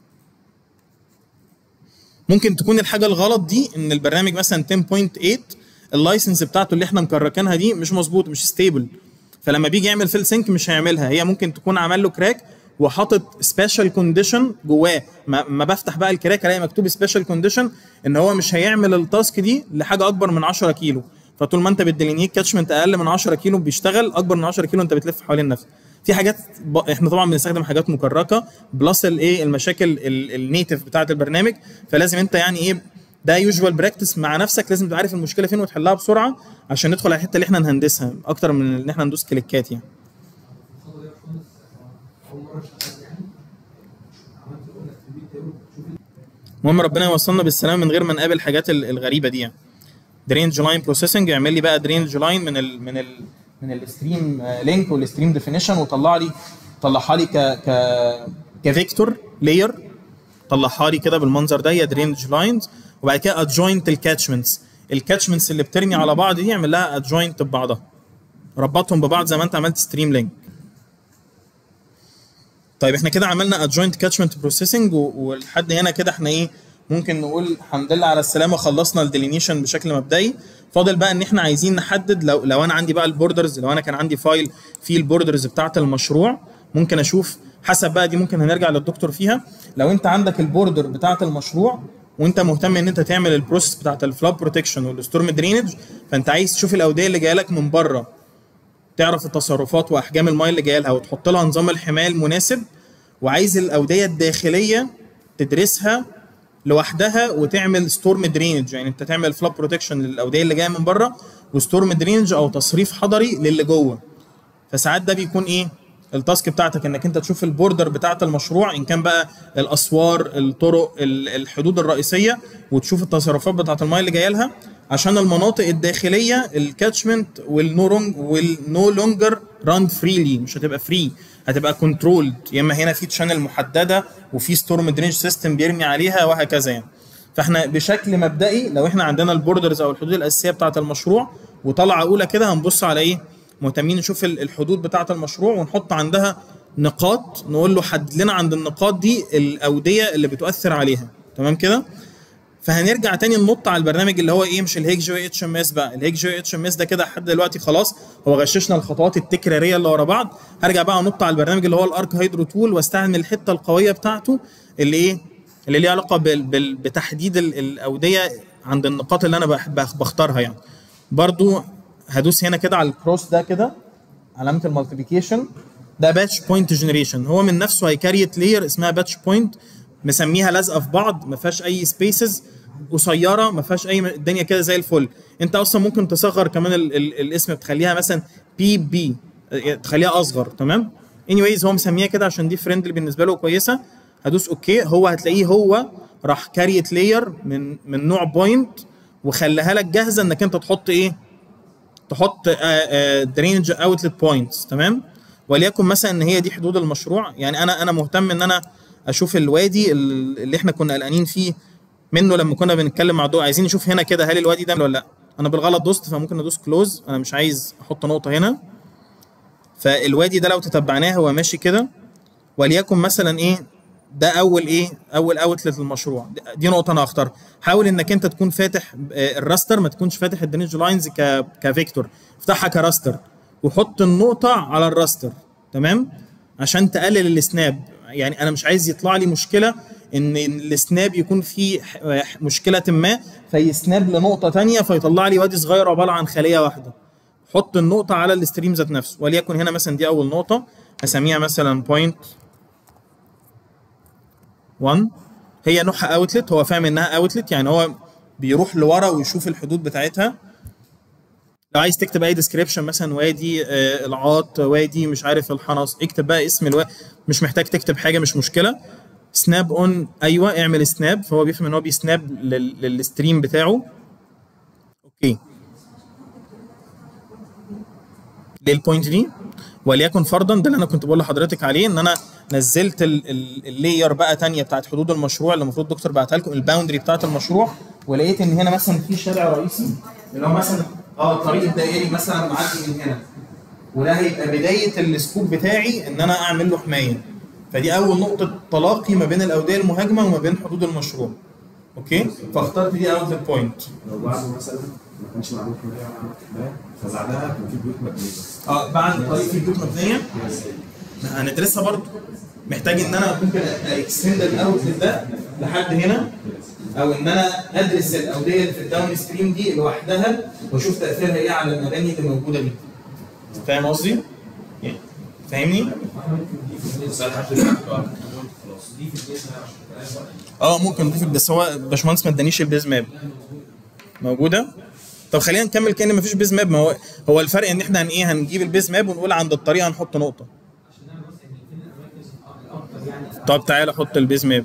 ممكن تكون الحاجه الغلط دي ان البرنامج مثلا 10.8 اللايسنس بتاعته اللي احنا مكركنها دي مش مظبوط مش ستيبل فلما بيجي يعمل فيل سينك مش هيعملها هي ممكن تكون عمل له كراك وحاطط سبيشال كونديشن جواه ما, ما بفتح بقى الكراك الاقي مكتوب سبيشال كونديشن ان هو مش هيعمل التاسك دي لحاجه اكبر من 10 كيلو فطول ما انت بتديلينيت كاتشمنت اقل من 10 كيلو بيشتغل اكبر من 10 كيلو انت بتلف حوالين نفسك في حاجات ب... احنا طبعا بنستخدم حاجات مكركه بلس الايه المشاكل النيتف بتاعه البرنامج فلازم انت يعني ايه ده يوجوال براكتس مع نفسك لازم تبقى عارف المشكله فين وتحلها بسرعه عشان ندخل على الحته اللي احنا نهندسها اكتر من ان احنا ندوس كليكات يعني الخطوه دي يا باشمهندس اول مره اشتغلت يعني عملت الاولى في البيت تيبل شوف المهم ربنا يوصلنا بالسلامه من غير ما نقابل الحاجات ال- الغريبه دي يعني درينج لاين بروسيسنج يعمل لي بقى درينج لاين من ال من ال من الستريم لينك والستريم ديفينيشن وطلع لي طلعها لي ك ك كفيكتور لاير طلعها لي كده بالمنظر ده هي درينج لاينز وبعد كده ادجوينت الكاتشمنتس الكاتشمنتس اللي بترمي على بعض دي يعمل لها ادجوينت ببعضها ربطهم ببعض زي ما انت عملت ستريم لينك طيب احنا كده عملنا adjoint catchment processing و- ولحد هنا كده احنا ايه ممكن نقول الحمد لله على السلامه خلصنا الديلينيشن بشكل مبدئي فاضل بقى ان احنا عايزين نحدد لو لو انا عندي بقى البوردرز لو انا كان عندي فايل فيه البوردرز بتاعه المشروع ممكن اشوف حسب بقى دي ممكن هنرجع للدكتور فيها لو انت عندك البوردر بتاعه المشروع وانت مهتم ان انت تعمل البروسيس بتاعه الفلاب بروتكشن والستورم درينج فانت عايز تشوف الاوديه اللي جايه لك من بره تعرف التصرفات واحجام المايه اللي جايه لها وتحط لها نظام الحمايه المناسب وعايز الاوديه الداخليه تدرسها لوحدها وتعمل ستورم درينج يعني انت تعمل فلاب بروتكشن للاوديه اللي جايه من بره وستورم درينج او تصريف حضري للي جوه فساعات ده بيكون ايه التاسك بتاعتك انك انت تشوف البوردر بتاعت المشروع ان كان بقى الاسوار الطرق ال- الحدود الرئيسيه وتشوف التصرفات بتاعت المايه اللي جايه لها عشان المناطق الداخليه الكاتشمنت والنو رونج والنو لونجر ران فريلي مش هتبقى فري هتبقى كنترولد يا اما هنا في تشانل محدده وفي ستورم درينج سيستم بيرمي عليها وهكذا يعني فاحنا بشكل مبدئي لو احنا عندنا البوردرز او الحدود الاساسيه بتاعه المشروع وطلعه اولى كده هنبص على ايه مهتمين نشوف ال- الحدود بتاعه المشروع ونحط عندها نقاط نقول له حدد لنا عند النقاط دي الاوديه اللي بتؤثر عليها تمام كده فهنرجع تاني ننط على البرنامج اللي هو ايه مش الهيك جي اتش ام اس بقى الهيك جي اتش ام اس ده كده لحد دلوقتي خلاص هو غششنا الخطوات التكراريه اللي ورا بعض هرجع بقى انط على البرنامج اللي هو الارك هيدرو تول واستعمل الحته القويه بتاعته اللي ايه اللي ليها علاقه بال... بال... بتحديد ال... الاوديه عند النقاط اللي انا بح... بخ- بختارها يعني برضو هدوس هنا كده على الكروس ده كده علامه المالتيبيكيشن ده باتش بوينت جنريشن هو من نفسه هيكريت لاير اسمها باتش بوينت مسميها لازقه في بعض ما فيهاش اي سبيسز قصيره ما فيهاش اي الدنيا كده زي الفل انت اصلا ممكن تصغر كمان ال ال الاسم تخليها مثلا بي بي تخليها اصغر تمام anyways هو مسميها كده عشان دي فريندلي بالنسبه له كويسه هدوس اوكي هو هتلاقيه هو راح كاريت لاير من من نوع بوينت وخلاها لك جاهزه انك انت تحط ايه تحط درينج اوتلت بوينتس تمام وليكن مثلا ان هي دي حدود المشروع يعني انا انا مهتم ان انا اشوف الوادي ال- اللي احنا كنا قلقانين فيه منه لما كنا بنتكلم مع الضوء عايزين نشوف هنا كده هل الوادي ده ولا لا انا بالغلط دوست فممكن ادوس كلوز انا مش عايز احط نقطه هنا فالوادي ده لو تتبعناه هو ماشي كده وليكن مثلا ايه ده اول ايه اول اوتلت للمشروع دي نقطه انا هختارها حاول انك انت تكون فاتح آه، الراستر ما تكونش فاتح الدرينج لاينز ك كفيكتور افتحها كراستر وحط النقطه على الراستر تمام عشان تقلل السناب يعني انا مش عايز يطلع لي مشكله ان السناب يكون فيه ح- مشكله ما فيسناب لنقطه تانية فيطلع لي وادي صغير عباره عن خليه واحده حط النقطه على الاستريم ذات نفسه وليكن هنا مثلا دي اول نقطه اسميها مثلا بوينت 1 هي نوعها اوتلت هو فاهم انها اوتلت يعني هو بيروح لورا ويشوف الحدود بتاعتها لو عايز تكتب اي ديسكريبشن مثلا وادي آه العاط وادي مش عارف الحنص اكتب بقى اسم الوادي مش محتاج تكتب حاجه مش مشكله سناب اون ايوه اعمل سناب فهو بيفهم ان هو بيسناب لل- للستريم بتاعه اوكي للبوينت دي وليكن فرضا ده اللي انا كنت بقول لحضرتك عليه ان انا نزلت ال- ال- اللاير بقى تانية بتاعت حدود المشروع اللي المفروض الدكتور بعتها لكم الباوندري بتاعت المشروع ولقيت ان هنا مثلا في شارع رئيسي اللي هو مثلا اه الطريق الدائري مثلا معدي من هنا وده هيبقى بدايه السكوب بتاعي ان انا اعمل له حمايه فدي اول نقطه تلاقي ما بين الاوديه المهاجمه وما بين حدود المشروع اوكي فاخترت دي اوت بوينت لو بعده مثلا ما كانش معمول حمايه ولا عملت حمايه فبعدها كان في بيوت مبنيه اه بعد الطريق في بيوت مبنيه هندرسها برضه محتاج ان انا ممكن اكستند الاوتلت ده لحد هنا او ان انا ادرس الاوديه اللي في الداون ستريم دي لوحدها واشوف تاثيرها ايه على المباني اللي موجوده دي فاهم قصدي؟ يعني فاهمني؟ بس انا حتى دلوقتي بقى خلاص دي في البيت عشان تبقى بقى اه ممكن نضيف بس هو باشمهندس ما ادانيش البيز ماب موجوده طب خلينا نكمل كان مفيش بيز ماب ما هو هو الفرق ان احنا هن ايه هنجيب البيز ماب ونقول عند الطريق هنحط نقطه طب تعالى حط البيز ماب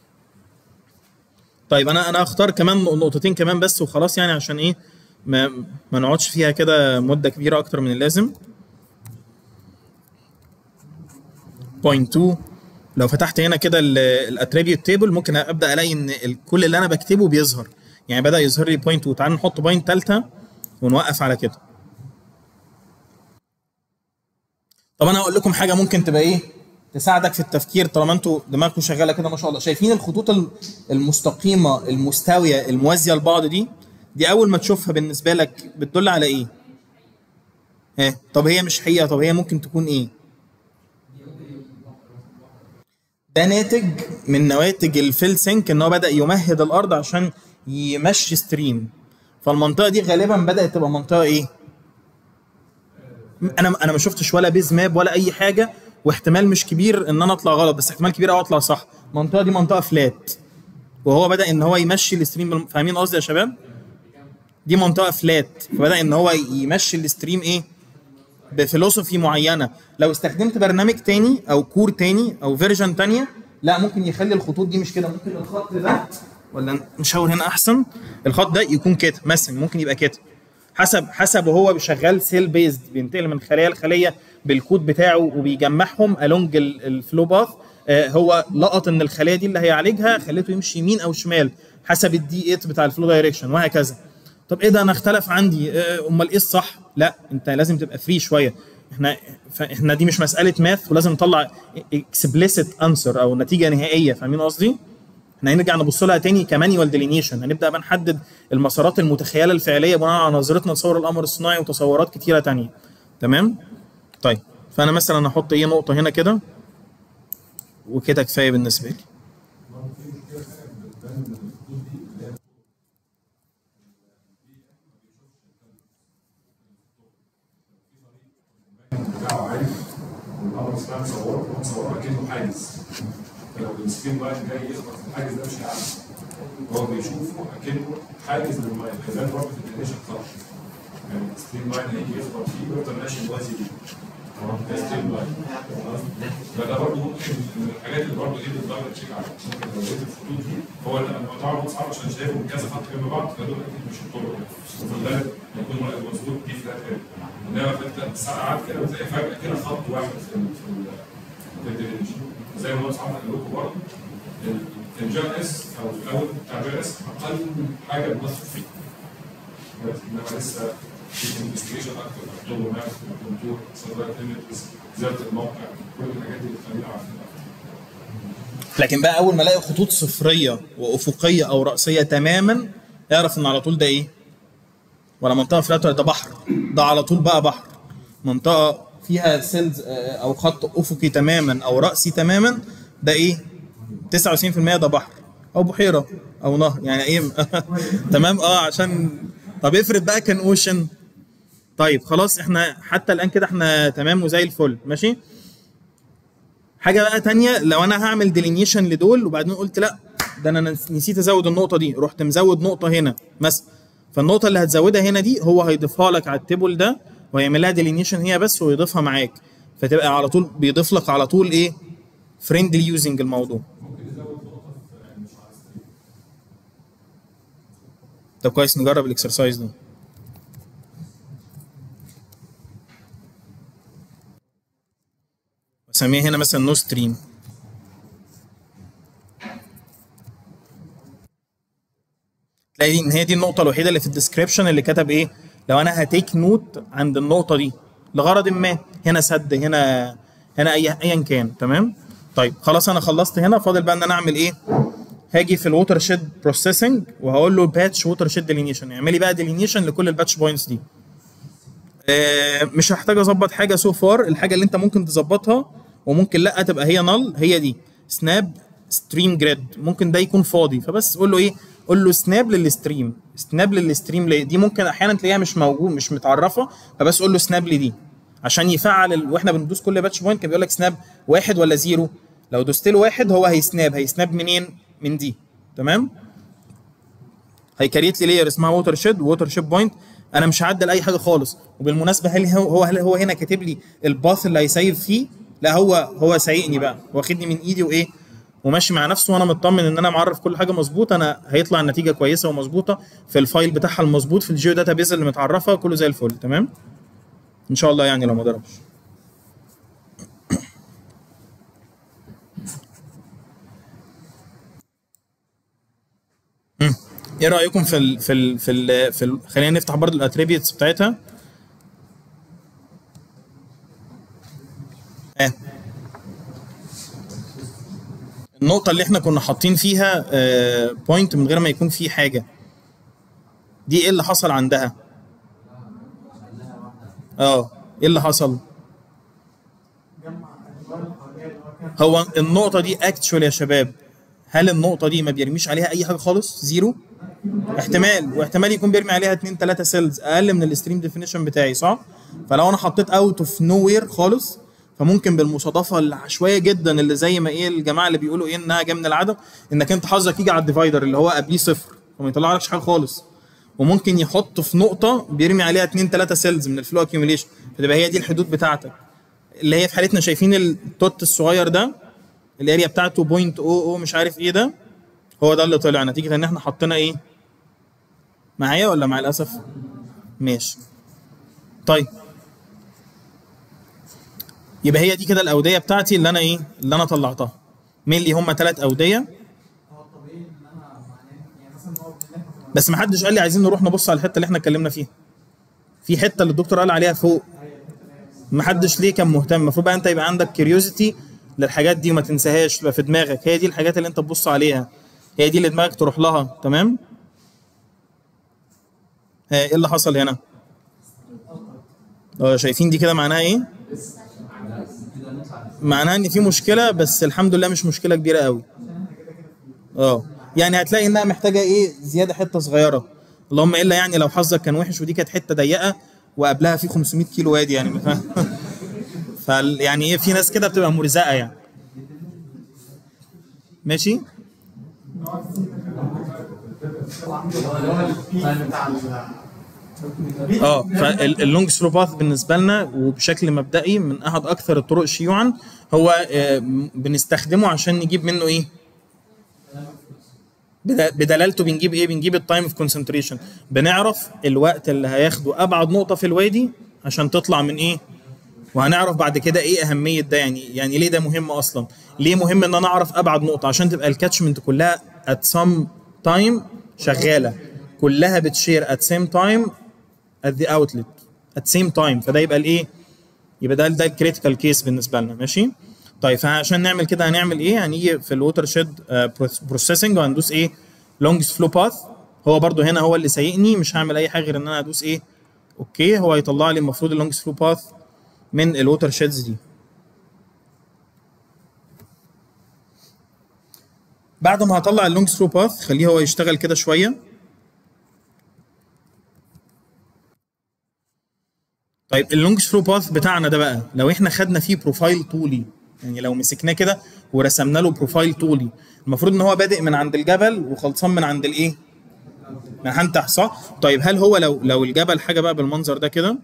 طيب انا انا اختار كمان نقطتين كمان بس وخلاص يعني عشان ايه ما ما نقعدش فيها كده مده كبيره اكتر من اللازم بوينت 2 لو فتحت هنا كده الاتريبيوت تيبل ممكن ابدا الاقي ان ال- كل اللي انا بكتبه بيظهر يعني بدا يظهر لي بوينت 2 تعال نحط بوينت ثالثه ونوقف على كده طب انا هقول لكم حاجه ممكن تبقى ايه تساعدك في التفكير طالما انتوا دماغكم شغاله كده ما شاء الله شايفين الخطوط الم- المستقيمه المستويه الموازيه لبعض دي دي اول ما تشوفها بالنسبه لك بتدل على ايه ها طب هي مش حقيقه طب هي ممكن تكون ايه ده ناتج من نواتج الفيل سينك ان هو بدا يمهد الارض عشان يمشي ستريم فالمنطقه دي غالبا بدات تبقى منطقه ايه انا انا ما شفتش ولا بيز ماب ولا اي حاجه واحتمال مش كبير ان انا اطلع غلط بس احتمال كبير قوي اطلع صح المنطقه دي منطقه فلات وهو بدا ان هو يمشي الستريم بالم- فاهمين قصدي يا شباب دي منطقه فلات فبدا ان هو يمشي الستريم ايه بفلوسفي معينه لو استخدمت برنامج تاني او كور تاني او فيرجن تانية لا ممكن يخلي الخطوط دي مش كده ممكن الخط ده ولا نشاور هنا احسن الخط ده يكون كده مثلا ممكن يبقى كده حسب حسب هو شغال سيل بيزد بينتقل من خليه لخليه بالكود بتاعه وبيجمعهم الونج الفلو باث هو لقط ان الخليه دي اللي هيعالجها خليته يمشي يمين او شمال حسب الدي 8 بتاع الفلو دايركشن وهكذا طب ايه ده انا اختلف عندي آه، امال ايه الصح لا انت لازم تبقى فري شويه احنا احنا دي مش مساله ماث ولازم نطلع اكسبليسيت انسر او نتيجه نهائيه فاهمين قصدي احنا هنرجع نبص لها تاني كمانيوال ديلينيشن هنبدا بقى نحدد المسارات المتخيله الفعليه بناء على نظرتنا لصور القمر الصناعي وتصورات كتيره تانية تمام طيب فانا مثلا احط ايه نقطه هنا كده وكده كفايه بالنسبه لي بتاعه عالي والقمر اسمها مصوره مصوره كأنه حاجز فلو السكين لاين جاي يخبط في الحاجز ده مش هيعدي هو بيشوفه اكنه حاجز للميه كذلك برضه في الدينيشن خالص يعني السكين لاين هيجي يخبط فيه ويفضل ماشي موازي ليه تمام ده سكين لاين خلاص فده برضه ممكن من الحاجات اللي برضه دي بتضطر تشيك عليها ممكن لو لقيت الخطوط دي هو انا طبعا صعب عشان شايفه من كذا خط جنب بعض فدول اكيد مش الطرق وفي الغالب يكون مظبوط دي فلات هيد انما فانت ساعات كده بتلاقي فجاه كده خط واحد في ال في ال في الديفينيشن زي ما هو صعب قال لكم برضه الجي اس او الاول بتاع جي اس اقل حاجه بنثق فيه بس انما لسه في انفستيجيشن اكتر مكتوب ماب كونتور سيرفر ايمجز زياده الموقع كل الحاجات دي بتخلينا عارفين اكتر لكن بقى اول ما الاقي خطوط صفريه وافقيه او راسيه تماما اعرف ان على طول ده ايه ولا منطقه فلات ولا ده بحر ده على طول بقى بحر منطقه فيها سيلز آه، او خط افقي تماما او راسي تماما ده ايه 99% ده بحر او بحيره او نهر يعني ايه تمام اه عشان طب افرض بقى كان اوشن طيب خلاص احنا حتى الان كده احنا تمام وزي الفل ماشي حاجه بقى تانية لو انا هعمل ديلينيشن لدول وبعدين قلت لا ده انا نس- نسيت ازود النقطه دي رحت مزود نقطه هنا مثلا فالنقطه اللي هتزودها هنا دي هو هيضيفها لك على التيبل ده ويعمل لها ديلينيشن هي بس ويضيفها معاك فتبقى على طول بيضيف لك على طول ايه فريندلي يوزنج الموضوع طب كويس نجرب الاكسرسايز ده بسميها هنا مثلا نو ستريم تلاقي ان هي دي النقطة الوحيدة اللي في الديسكريبشن اللي كتب ايه لو انا هتيك نوت عند النقطة دي لغرض ما هنا سد هنا هنا اي ايا كان تمام طيب خلاص انا خلصت هنا فاضل بقى ان انا اعمل ايه هاجي في الووتر شيد بروسيسنج وهقول له باتش ووتر شيد ديلينيشن اعملي بقى ديلينيشن لكل الباتش بوينتس دي آه، مش هحتاج اظبط حاجه سو فار الحاجه اللي انت ممكن تظبطها وممكن لا تبقى هي نل هي دي سناب ستريم جريد ممكن ده يكون فاضي فبس قول له ايه قول له سناب للستريم سناب للستريم ليه؟ دي ممكن احيانا تلاقيها مش موجود مش متعرفه فبس قول له سناب لدي عشان يفعل ال... واحنا بندوس كل باتش بوينت كان بيقول لك سناب واحد ولا زيرو لو دوست له واحد هو هيسناب هيسناب منين من دي تمام هيكريت لي لاير اسمها ووتر شيد ووتر شيب بوينت انا مش هعدل اي حاجه خالص وبالمناسبه هل هو هو هل هو هنا كاتب لي الباث اللي هيسيف فيه لا هو هو سايقني بقى واخدني من ايدي وايه وماشي مع نفسه وانا مطمن ان انا معرف كل حاجه مظبوط انا هيطلع النتيجه كويسه ومظبوطه في الفايل بتاعها المظبوط في الجيو داتا بيز اللي متعرفه كله زي الفل تمام ان شاء الله يعني لو ما ضربش مم. ايه رايكم في ال في ال في ال في ال خلينا نفتح برضه الاتريبيوتس بتاعتها آه. النقطة اللي احنا كنا حاطين فيها بوينت من غير ما يكون في حاجة دي ايه اللي حصل عندها؟ اه ايه اللي حصل؟ هو النقطة دي اكتشوال يا شباب هل النقطة دي ما بيرميش عليها أي حاجة خالص؟ زيرو؟ احتمال واحتمال يكون بيرمي عليها 2 3 سيلز أقل من الستريم ديفينيشن بتاعي صح؟ فلو أنا حطيت اوت اوف نو وير خالص فممكن بالمصادفة العشوائية جدا اللي زي ما ايه الجماعة اللي بيقولوا ايه انها جايه من العدم انك انت حظك يجي على الديفايدر اللي هو قبليه صفر وما يطلعلكش حاجة خالص وممكن يحط في نقطة بيرمي عليها 2 3 سيلز من الفلو اكيوميليشن فتبقى هي دي الحدود بتاعتك اللي هي في حالتنا شايفين التوت الصغير ده الاريا بتاعته بوينت او او مش عارف ايه ده هو ده اللي طلع نتيجه ان احنا حطينا ايه معايا ولا مع الاسف ماشي طيب يبقى هي دي كده الاوديه بتاعتي اللي انا ايه اللي انا طلعتها مين اللي هم ثلاث اوديه هو الطبيعي ان انا معناه يعني مثلا هو من اللي احنا كنا بس ما حدش قال لي عايزين نروح نبص على الحته اللي احنا اتكلمنا فيها في حته اللي الدكتور قال عليها فوق ما حدش ليه كان مهتم المفروض بقى انت يبقى عندك كيوريوزيتي للحاجات دي وما تنساهاش تبقى في دماغك هي دي الحاجات اللي انت تبص عليها هي دي اللي دماغك تروح لها تمام ها، ايه اللي حصل هنا اه شايفين دي كده معناها ايه معناها ان في مشكله بس الحمد لله مش مشكله كبيره قوي اه يعني هتلاقي انها محتاجه ايه زياده حته صغيره اللهم الا يعني لو حظك كان وحش ودي كانت حته ضيقه وقبلها في 500 كيلو وادي يعني فال يعني ايه في ناس كده بتبقى مرزقه يعني ماشي اه فاللونج ثرو باث بالنسبه لنا وبشكل مبدئي من احد اكثر الطرق شيوعا هو آه، م- بنستخدمه عشان نجيب منه ايه بد- بدلالته بنجيب ايه بنجيب التايم اوف كونسنتريشن بنعرف الوقت اللي هياخده ابعد نقطه في الوادي عشان تطلع من ايه وهنعرف بعد كده ايه اهميه ده يعني يعني ليه ده مهم اصلا ليه مهم ان انا اعرف ابعد نقطه عشان تبقى الكاتشمنت كلها at some time شغاله كلها بتشير at same time at the outlet at same time فده يبقى الايه يبقى ده ده الكريتيكال كيس بالنسبه لنا ماشي طيب فعشان نعمل كده هنعمل ايه هنيجي في الووتر شيد بروسيسنج وهندوس ايه لونجست فلو باث هو برضو هنا هو اللي سايقني مش هعمل اي حاجه غير ان انا ادوس ايه اوكي هو هيطلع لي المفروض اللونجست فلو باث من الووتر شيدز دي بعد ما هطلع اللونج ثرو باث خليه هو يشتغل كده شويه طيب اللونج ثرو باث بتاعنا ده بقى لو احنا خدنا فيه بروفايل طولي يعني لو مسكناه كده ورسمنا له بروفايل طولي المفروض ان هو بادئ من عند الجبل وخلصان من عند الايه؟ من عند تحت صح؟ طيب هل هو لو لو الجبل حاجه بقى بالمنظر ده كده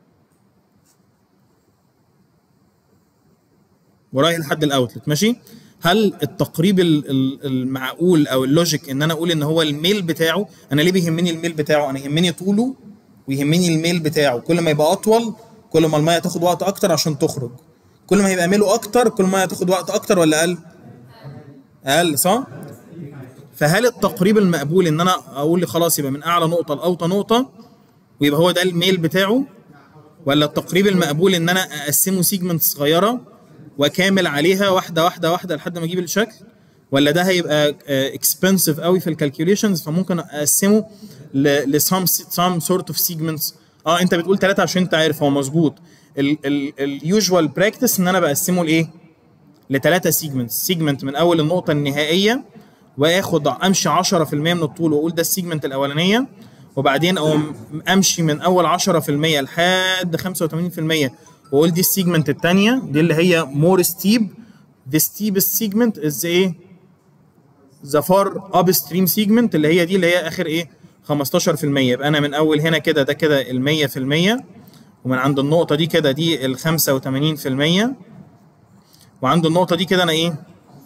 ورايح لحد الاوتلت ماشي؟ هل التقريب ال- ال- المعقول او اللوجيك ان انا اقول ان هو الميل بتاعه انا ليه بيهمني الميل بتاعه؟ انا يهمني طوله ويهمني الميل بتاعه كل ما يبقى اطول كل ما الميه تاخد وقت اكتر عشان تخرج كل ما يبقى ميله اكتر كل ما تاخد وقت اكتر ولا اقل؟ اقل صح؟ فهل التقريب المقبول ان انا اقول لي خلاص يبقى من اعلى نقطه لاوطى نقطه ويبقى هو ده الميل بتاعه ولا التقريب المقبول ان انا اقسمه سيجمنت صغيره واكامل عليها واحده واحده واحده لحد ما اجيب الشكل ولا ده هيبقى اكسبنسيف قوي في الكالكوليشنز فممكن اقسمه لسام سام سورت اوف سيجمنتس اه انت بتقول ثلاثه عشان انت عارف هو مظبوط اليوجوال براكتس ان انا بقسمه لايه؟ لثلاثه سيجمنتس سيجمنت من اول النقطه النهائيه واخد امشي 10% من الطول واقول ده السيجمنت الاولانيه وبعدين اقوم امشي من اول 10% لحد 85% واقول دي السيجمنت الثانيه دي اللي هي مور ستيب the steepest segment is ايه the far upstream segment اللي هي دي اللي هي اخر ايه 15% يبقى انا من اول هنا كده ده كده ال 100% ومن عند النقطه دي كده دي ال 85% وعند النقطه دي كده انا ايه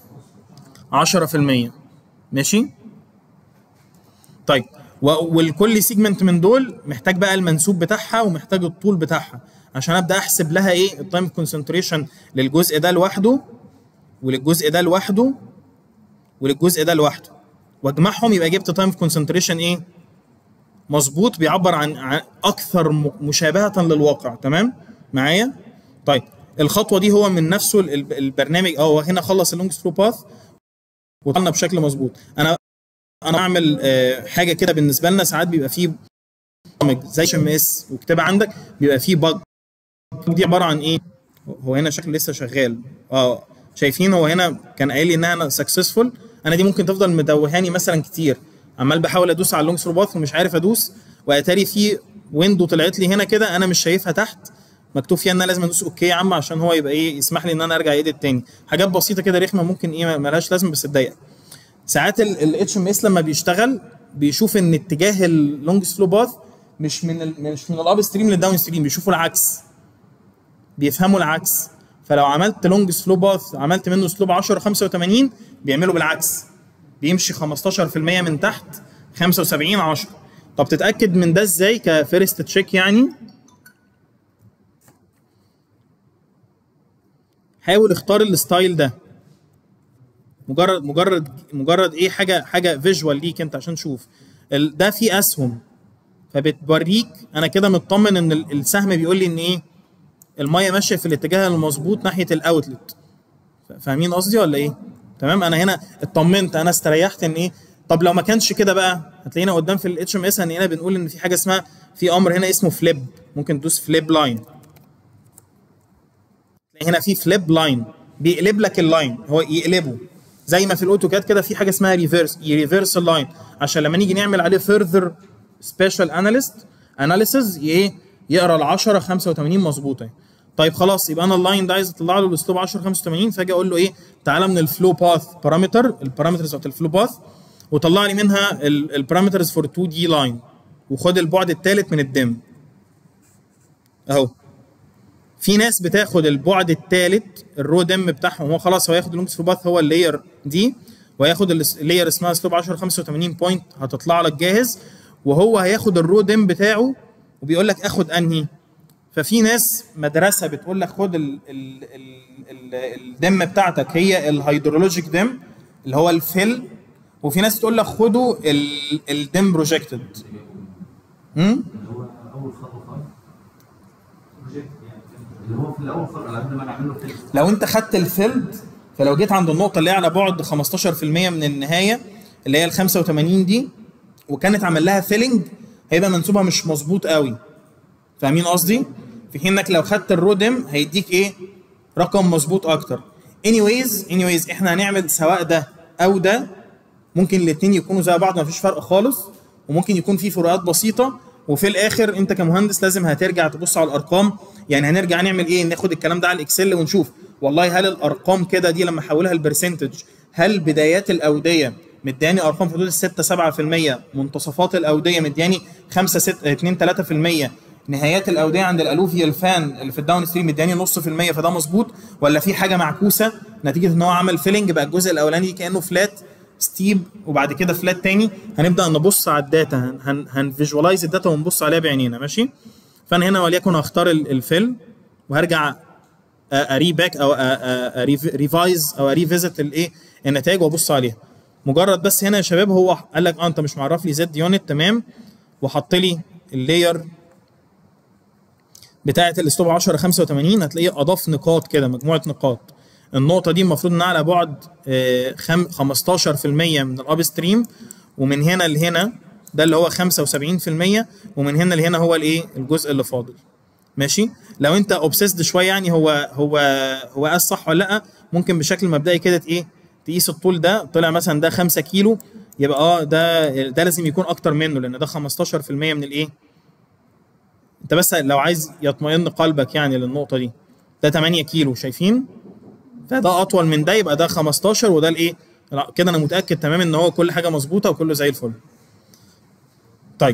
10% ماشي طيب و- والكل سيجمنت من دول محتاج بقى المنسوب بتاعها ومحتاج الطول بتاعها عشان ابدا احسب لها ايه التايم كونسنتريشن للجزء ده لوحده وللجزء ده لوحده وللجزء ده لوحده واجمعهم يبقى جبت تايم كونسنتريشن ايه مظبوط بيعبر عن عن اكثر م- مشابهه للواقع تمام معايا طيب الخطوه دي هو من نفسه ال- ال- البرنامج اه هو هنا خلص اللونج ثرو باث وطلعنا بشكل مظبوط انا انا اعمل آه، حاجه كده بالنسبه لنا ساعات بيبقى فيه برامج زي ام اس وكتابه عندك بيبقى فيه باج دي عباره عن ايه هو هنا شكله لسه شغال اه شايفين هو هنا كان قايل لي انها انا سكسسفول انا دي ممكن تفضل مدوهاني مثلا كتير عمال بحاول ادوس على اللونج ثرو باث ومش عارف ادوس واتاري في ويندو طلعت لي هنا كده انا مش شايفها تحت مكتوب فيها ان انا لازم ادوس اوكي يا عم عشان هو يبقى ايه يسمح لي ان انا ارجع ايديت تاني حاجات بسيطه كده رخمه ممكن ايه ملهاش لازمه بس تضايقك ساعات الاتش ام اس لما بيشتغل بيشوف ان اتجاه اللونج سلو باث مش من ال مش من الاب ستريم للداون ستريم بيشوفوا العكس بيفهموا العكس فلو عملت لونج سلو باث عملت منه سلوب 10 85 بيعملوا بالعكس بيمشي 15% من تحت 75 10 طب تتاكد من ده ازاي كفيرست تشيك يعني حاول اختار الستايل ده مجرد مجرد مجرد ايه حاجه حاجه فيجوال ليك انت عشان تشوف ال- ده فيه اسهم فبتوريك انا كده مطمن ان ال- السهم بيقول لي ان ايه الميه ماشيه في الاتجاه المظبوط ناحيه الاوتلت فاهمين قصدي ولا ايه تمام انا هنا اطمنت انا استريحت ان ايه طب لو ما كانش كده بقى هتلاقينا قدام في الاتش ام اس هنا بنقول ان في حاجه اسمها في امر هنا اسمه فليب ممكن تدوس فليب لاين هنا في فليب لاين بيقلب لك اللاين هو يقلبه زي ما في الاوتوكاد كده في حاجه اسمها ريفيرس ريفيرس اللاين عشان لما نيجي نعمل عليه فيرذر سبيشال اناليست اناليسز ايه يقرا ال 10 85 مظبوطه طيب خلاص يبقى انا اللاين ده عايز اطلع له الاسلوب 10 85 فاجي اقول له ايه تعالى من الفلو باث بارامتر البارامترز بتاعت الفلو باث وطلع لي منها البارامترز فور 2 دي لاين وخد البعد الثالث من الدم اهو في ناس بتاخد البعد الثالث الرو دم بتاعهم هو خلاص هو هياخد اللونج ثرو باث هو اللاير دي وهياخد اللاير اسمها سلوب 10 85 بوينت هتطلع لك جاهز وهو هياخد الرو دم بتاعه وبيقول لك اخد انهي ففي ناس مدرسه بتقول لك خد ال ال ال ال الدم بتاعتك هي الهيدرولوجيك دم اللي هو الفيل وفي ناس تقول لك خدوا ال- الدم بروجكتد اللي هو اول خطوه خالص بروجكت يعني اللي هو في الاول خالص قبل ما نعمله فيلم لو انت خدت الفيلد فلو جيت عند النقطه اللي هي على بعد 15% من النهايه اللي هي ال 85 دي وكانت عمل لها فيلنج هيبقى منسوبها مش مظبوط قوي فاهمين قصدي في حين انك لو خدت الرودم هيديك ايه رقم مظبوط اكتر anyways anyways احنا هنعمل سواء ده او ده ممكن الاثنين يكونوا زي بعض مفيش فرق خالص وممكن يكون في فروقات بسيطه وفي الاخر انت كمهندس لازم هترجع تبص على الارقام يعني هنرجع نعمل ايه ناخد الكلام ده على الاكسل ونشوف والله هل الارقام كده دي لما احولها البرسنتج هل بدايات الاوديه مدياني ارقام في حدود ال 6 7% منتصفات الاوديه مدياني 5 6 2 3% نهايات الاوديه عند الالوفيال فان اللي في الداون ستريم مدياني نص في المية فده مظبوط ولا في حاجه معكوسه نتيجه ان هو عمل فيلنج بقى الجزء الاولاني كانه فلات ستيب وبعد كده فلات تاني هنبدا نبص على الداتا هن هنفيجوالايز الداتا ونبص عليها بعينينا ماشي فانا هنا وليكن هختار ال- الفيل وهرجع اري باك او ريفايز او ريفيزت الايه النتائج وابص عليها مجرد بس هنا يا شباب هو قال لك اه انت مش معرف لي زد يونت تمام وحط لي اللاير بتاعه الاسلوب 10 85 هتلاقيه اضاف نقاط كده مجموعه نقاط النقطه دي المفروض انها على بعد آه، خم- 15% من الاب ستريم ومن هنا لهنا ده اللي هو 75% ومن هنا لهنا هو الايه الجزء اللي فاضل ماشي لو انت اوبسيسد شويه يعني هو هو هو قاس صح ولا لا ممكن بشكل مبدئي كده ايه تقيس الطول ده طلع مثلا ده 5 كيلو يبقى اه ده ده لازم يكون اكتر منه لان ده 15% من الايه انت بس لو عايز يطمئن قلبك يعني للنقطه دي ده 8 كيلو شايفين فده اطول من ده يبقى ده 15 وده الايه لا كده انا متاكد تماما ان هو كل حاجه مظبوطه وكله زي الفل طيب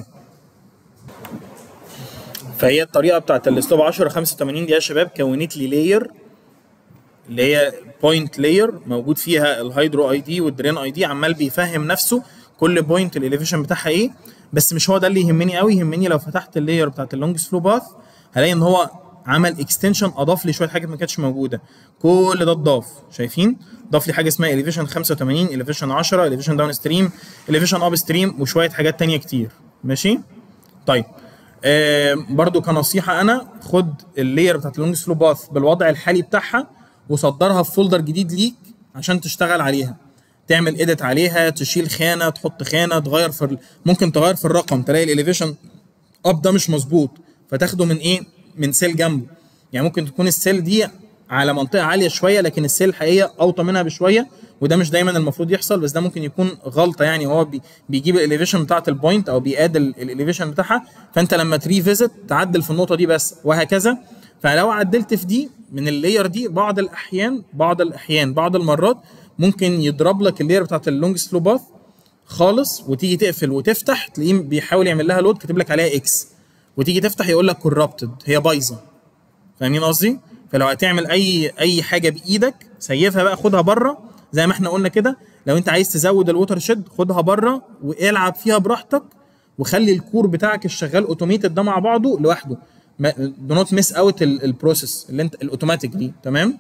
فهي الطريقه بتاعت الاسلوب 10 85 دي يا شباب كونت لي لاير اللي هي بوينت لاير موجود فيها الهيدرو اي دي والدرين اي دي عمال بيفهم نفسه كل بوينت الاليفيشن بتاعها ايه بس مش هو ده اللي يهمني قوي يهمني لو فتحت اللاير بتاعت اللونج سلو باث هلاقي ان هو عمل اكستنشن اضاف لي شويه حاجات ما كانتش موجوده كل ده اتضاف شايفين ضاف لي حاجه اسمها اليفيشن 85 اليفيشن 10 اليفيشن داون ستريم اليفيشن اب ستريم وشويه حاجات تانية كتير ماشي طيب آه برضو كنصيحه انا خد اللاير بتاعت اللونج سلو باث بالوضع الحالي بتاعها وصدرها في فولدر جديد ليك عشان تشتغل عليها تعمل اديت عليها تشيل خانه تحط خانه تغير في ال- ممكن تغير في الرقم تلاقي الاليفيشن اب ده مش مظبوط فتاخده من ايه من سيل جنبه يعني ممكن تكون السيل دي على منطقه عاليه شويه لكن السيل الحقيقيه اوطى منها بشويه وده مش دايما المفروض يحصل بس ده ممكن يكون غلطه يعني هو بي بيجيب الاليفيشن بتاعت البوينت او بيقاد الاليفيشن بتاعها فانت لما تريفيزت تعدل في النقطه دي بس وهكذا فلو عدلت في دي من اللاير دي بعض الاحيان بعض الاحيان بعض المرات ممكن يضرب لك اللاير بتاعت اللونج سلو باث خالص وتيجي تقفل وتفتح تلاقيه بيحاول يعمل لها لود كاتب لك عليها اكس وتيجي تفتح يقول لك كوربتد هي بايظه فاهمين قصدي؟ فلو هتعمل اي اي حاجه بايدك سيفها بقى خدها بره زي ما احنا قلنا كده لو انت عايز تزود الووتر شيد خدها بره والعب فيها براحتك وخلي الكور بتاعك الشغال اوتوميتد ده مع بعضه لوحده دو نوت ميس اوت البروسيس اللي انت الاوتوماتيك دي تمام؟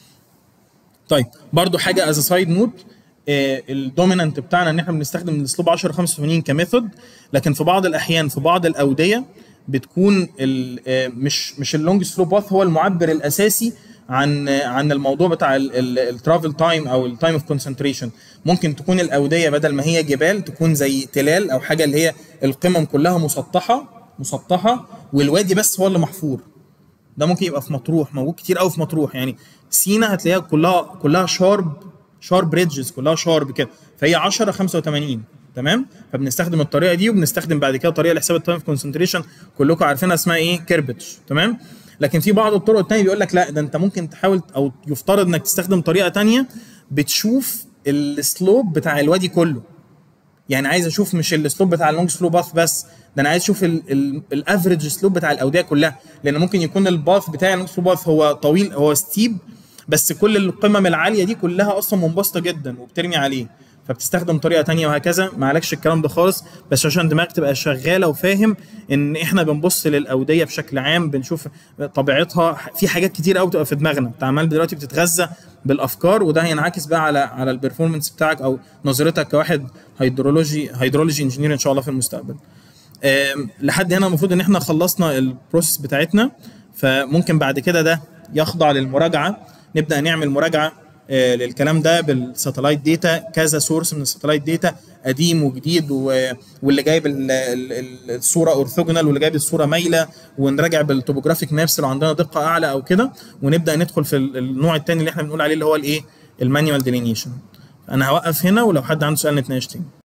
طيب برضو حاجه از سايد نوت الدومينانت بتاعنا ان احنا بنستخدم الاسلوب 10 85 كميثود لكن في بعض الاحيان في بعض الاوديه بتكون ال- آه، مش مش اللونج سلو باث هو المعبر الاساسي عن آه، عن الموضوع بتاع الترافل تايم او التايم اوف كونسنتريشن ممكن تكون الاوديه بدل ما هي جبال تكون زي تلال او حاجه اللي هي القمم كلها مسطحه مسطحه والوادي بس هو اللي محفور ده ممكن يبقى في مطروح موجود كتير قوي في مطروح يعني سينا هتلاقيها كلها كلها شارب شارب ريدجز كلها شارب كده فهي 10 85 تمام فبنستخدم الطريقه دي وبنستخدم بعد كده طريقه لحساب التايم كونسنتريشن كلكم عارفينها اسمها ايه كيربتش تمام لكن في بعض الطرق التانية بيقول لك لا ده انت ممكن تحاول او يفترض انك تستخدم طريقه تانية بتشوف السلوب بتاع الوادي كله يعني عايز اشوف مش السلوب بتاع اللونج سلو باث بس ده انا عايز اشوف الافريج سلوب بتاع الاوديه كلها لان ممكن يكون الباث بتاع اللونج سلو باث هو طويل هو ستيب بس كل القمم العاليه دي كلها اصلا منبسطه جدا وبترمي عليه فبتستخدم طريقه تانية وهكذا ما عليكش الكلام ده خالص بس عشان دماغك تبقى شغاله وفاهم ان احنا بنبص للاوديه بشكل عام بنشوف طبيعتها في حاجات كتير قوي بتبقى في دماغنا انت عمال دلوقتي بتتغذى بالافكار وده هينعكس بقى على على البرفورمانس بتاعك او نظرتك كواحد هيدرولوجي هيدرولوجي انجينير ان شاء الله في المستقبل آم، لحد هنا المفروض ان احنا خلصنا البروسيس بتاعتنا فممكن بعد كده ده يخضع للمراجعه نبدا نعمل مراجعه آه، للكلام ده بالساتلايت داتا كذا سورس من الساتلايت داتا قديم وجديد و- واللي جايب ال- ال- ال- الصوره اورثوجونال واللي جايب الصوره مايله ونراجع بالتوبوجرافيك مابس لو عندنا دقه اعلى او كده ونبدا ندخل في ال- النوع الثاني اللي احنا بنقول عليه اللي هو الايه المانيوال ديلينيشن انا هوقف هنا ولو حد عنده سؤال نتناقش تاني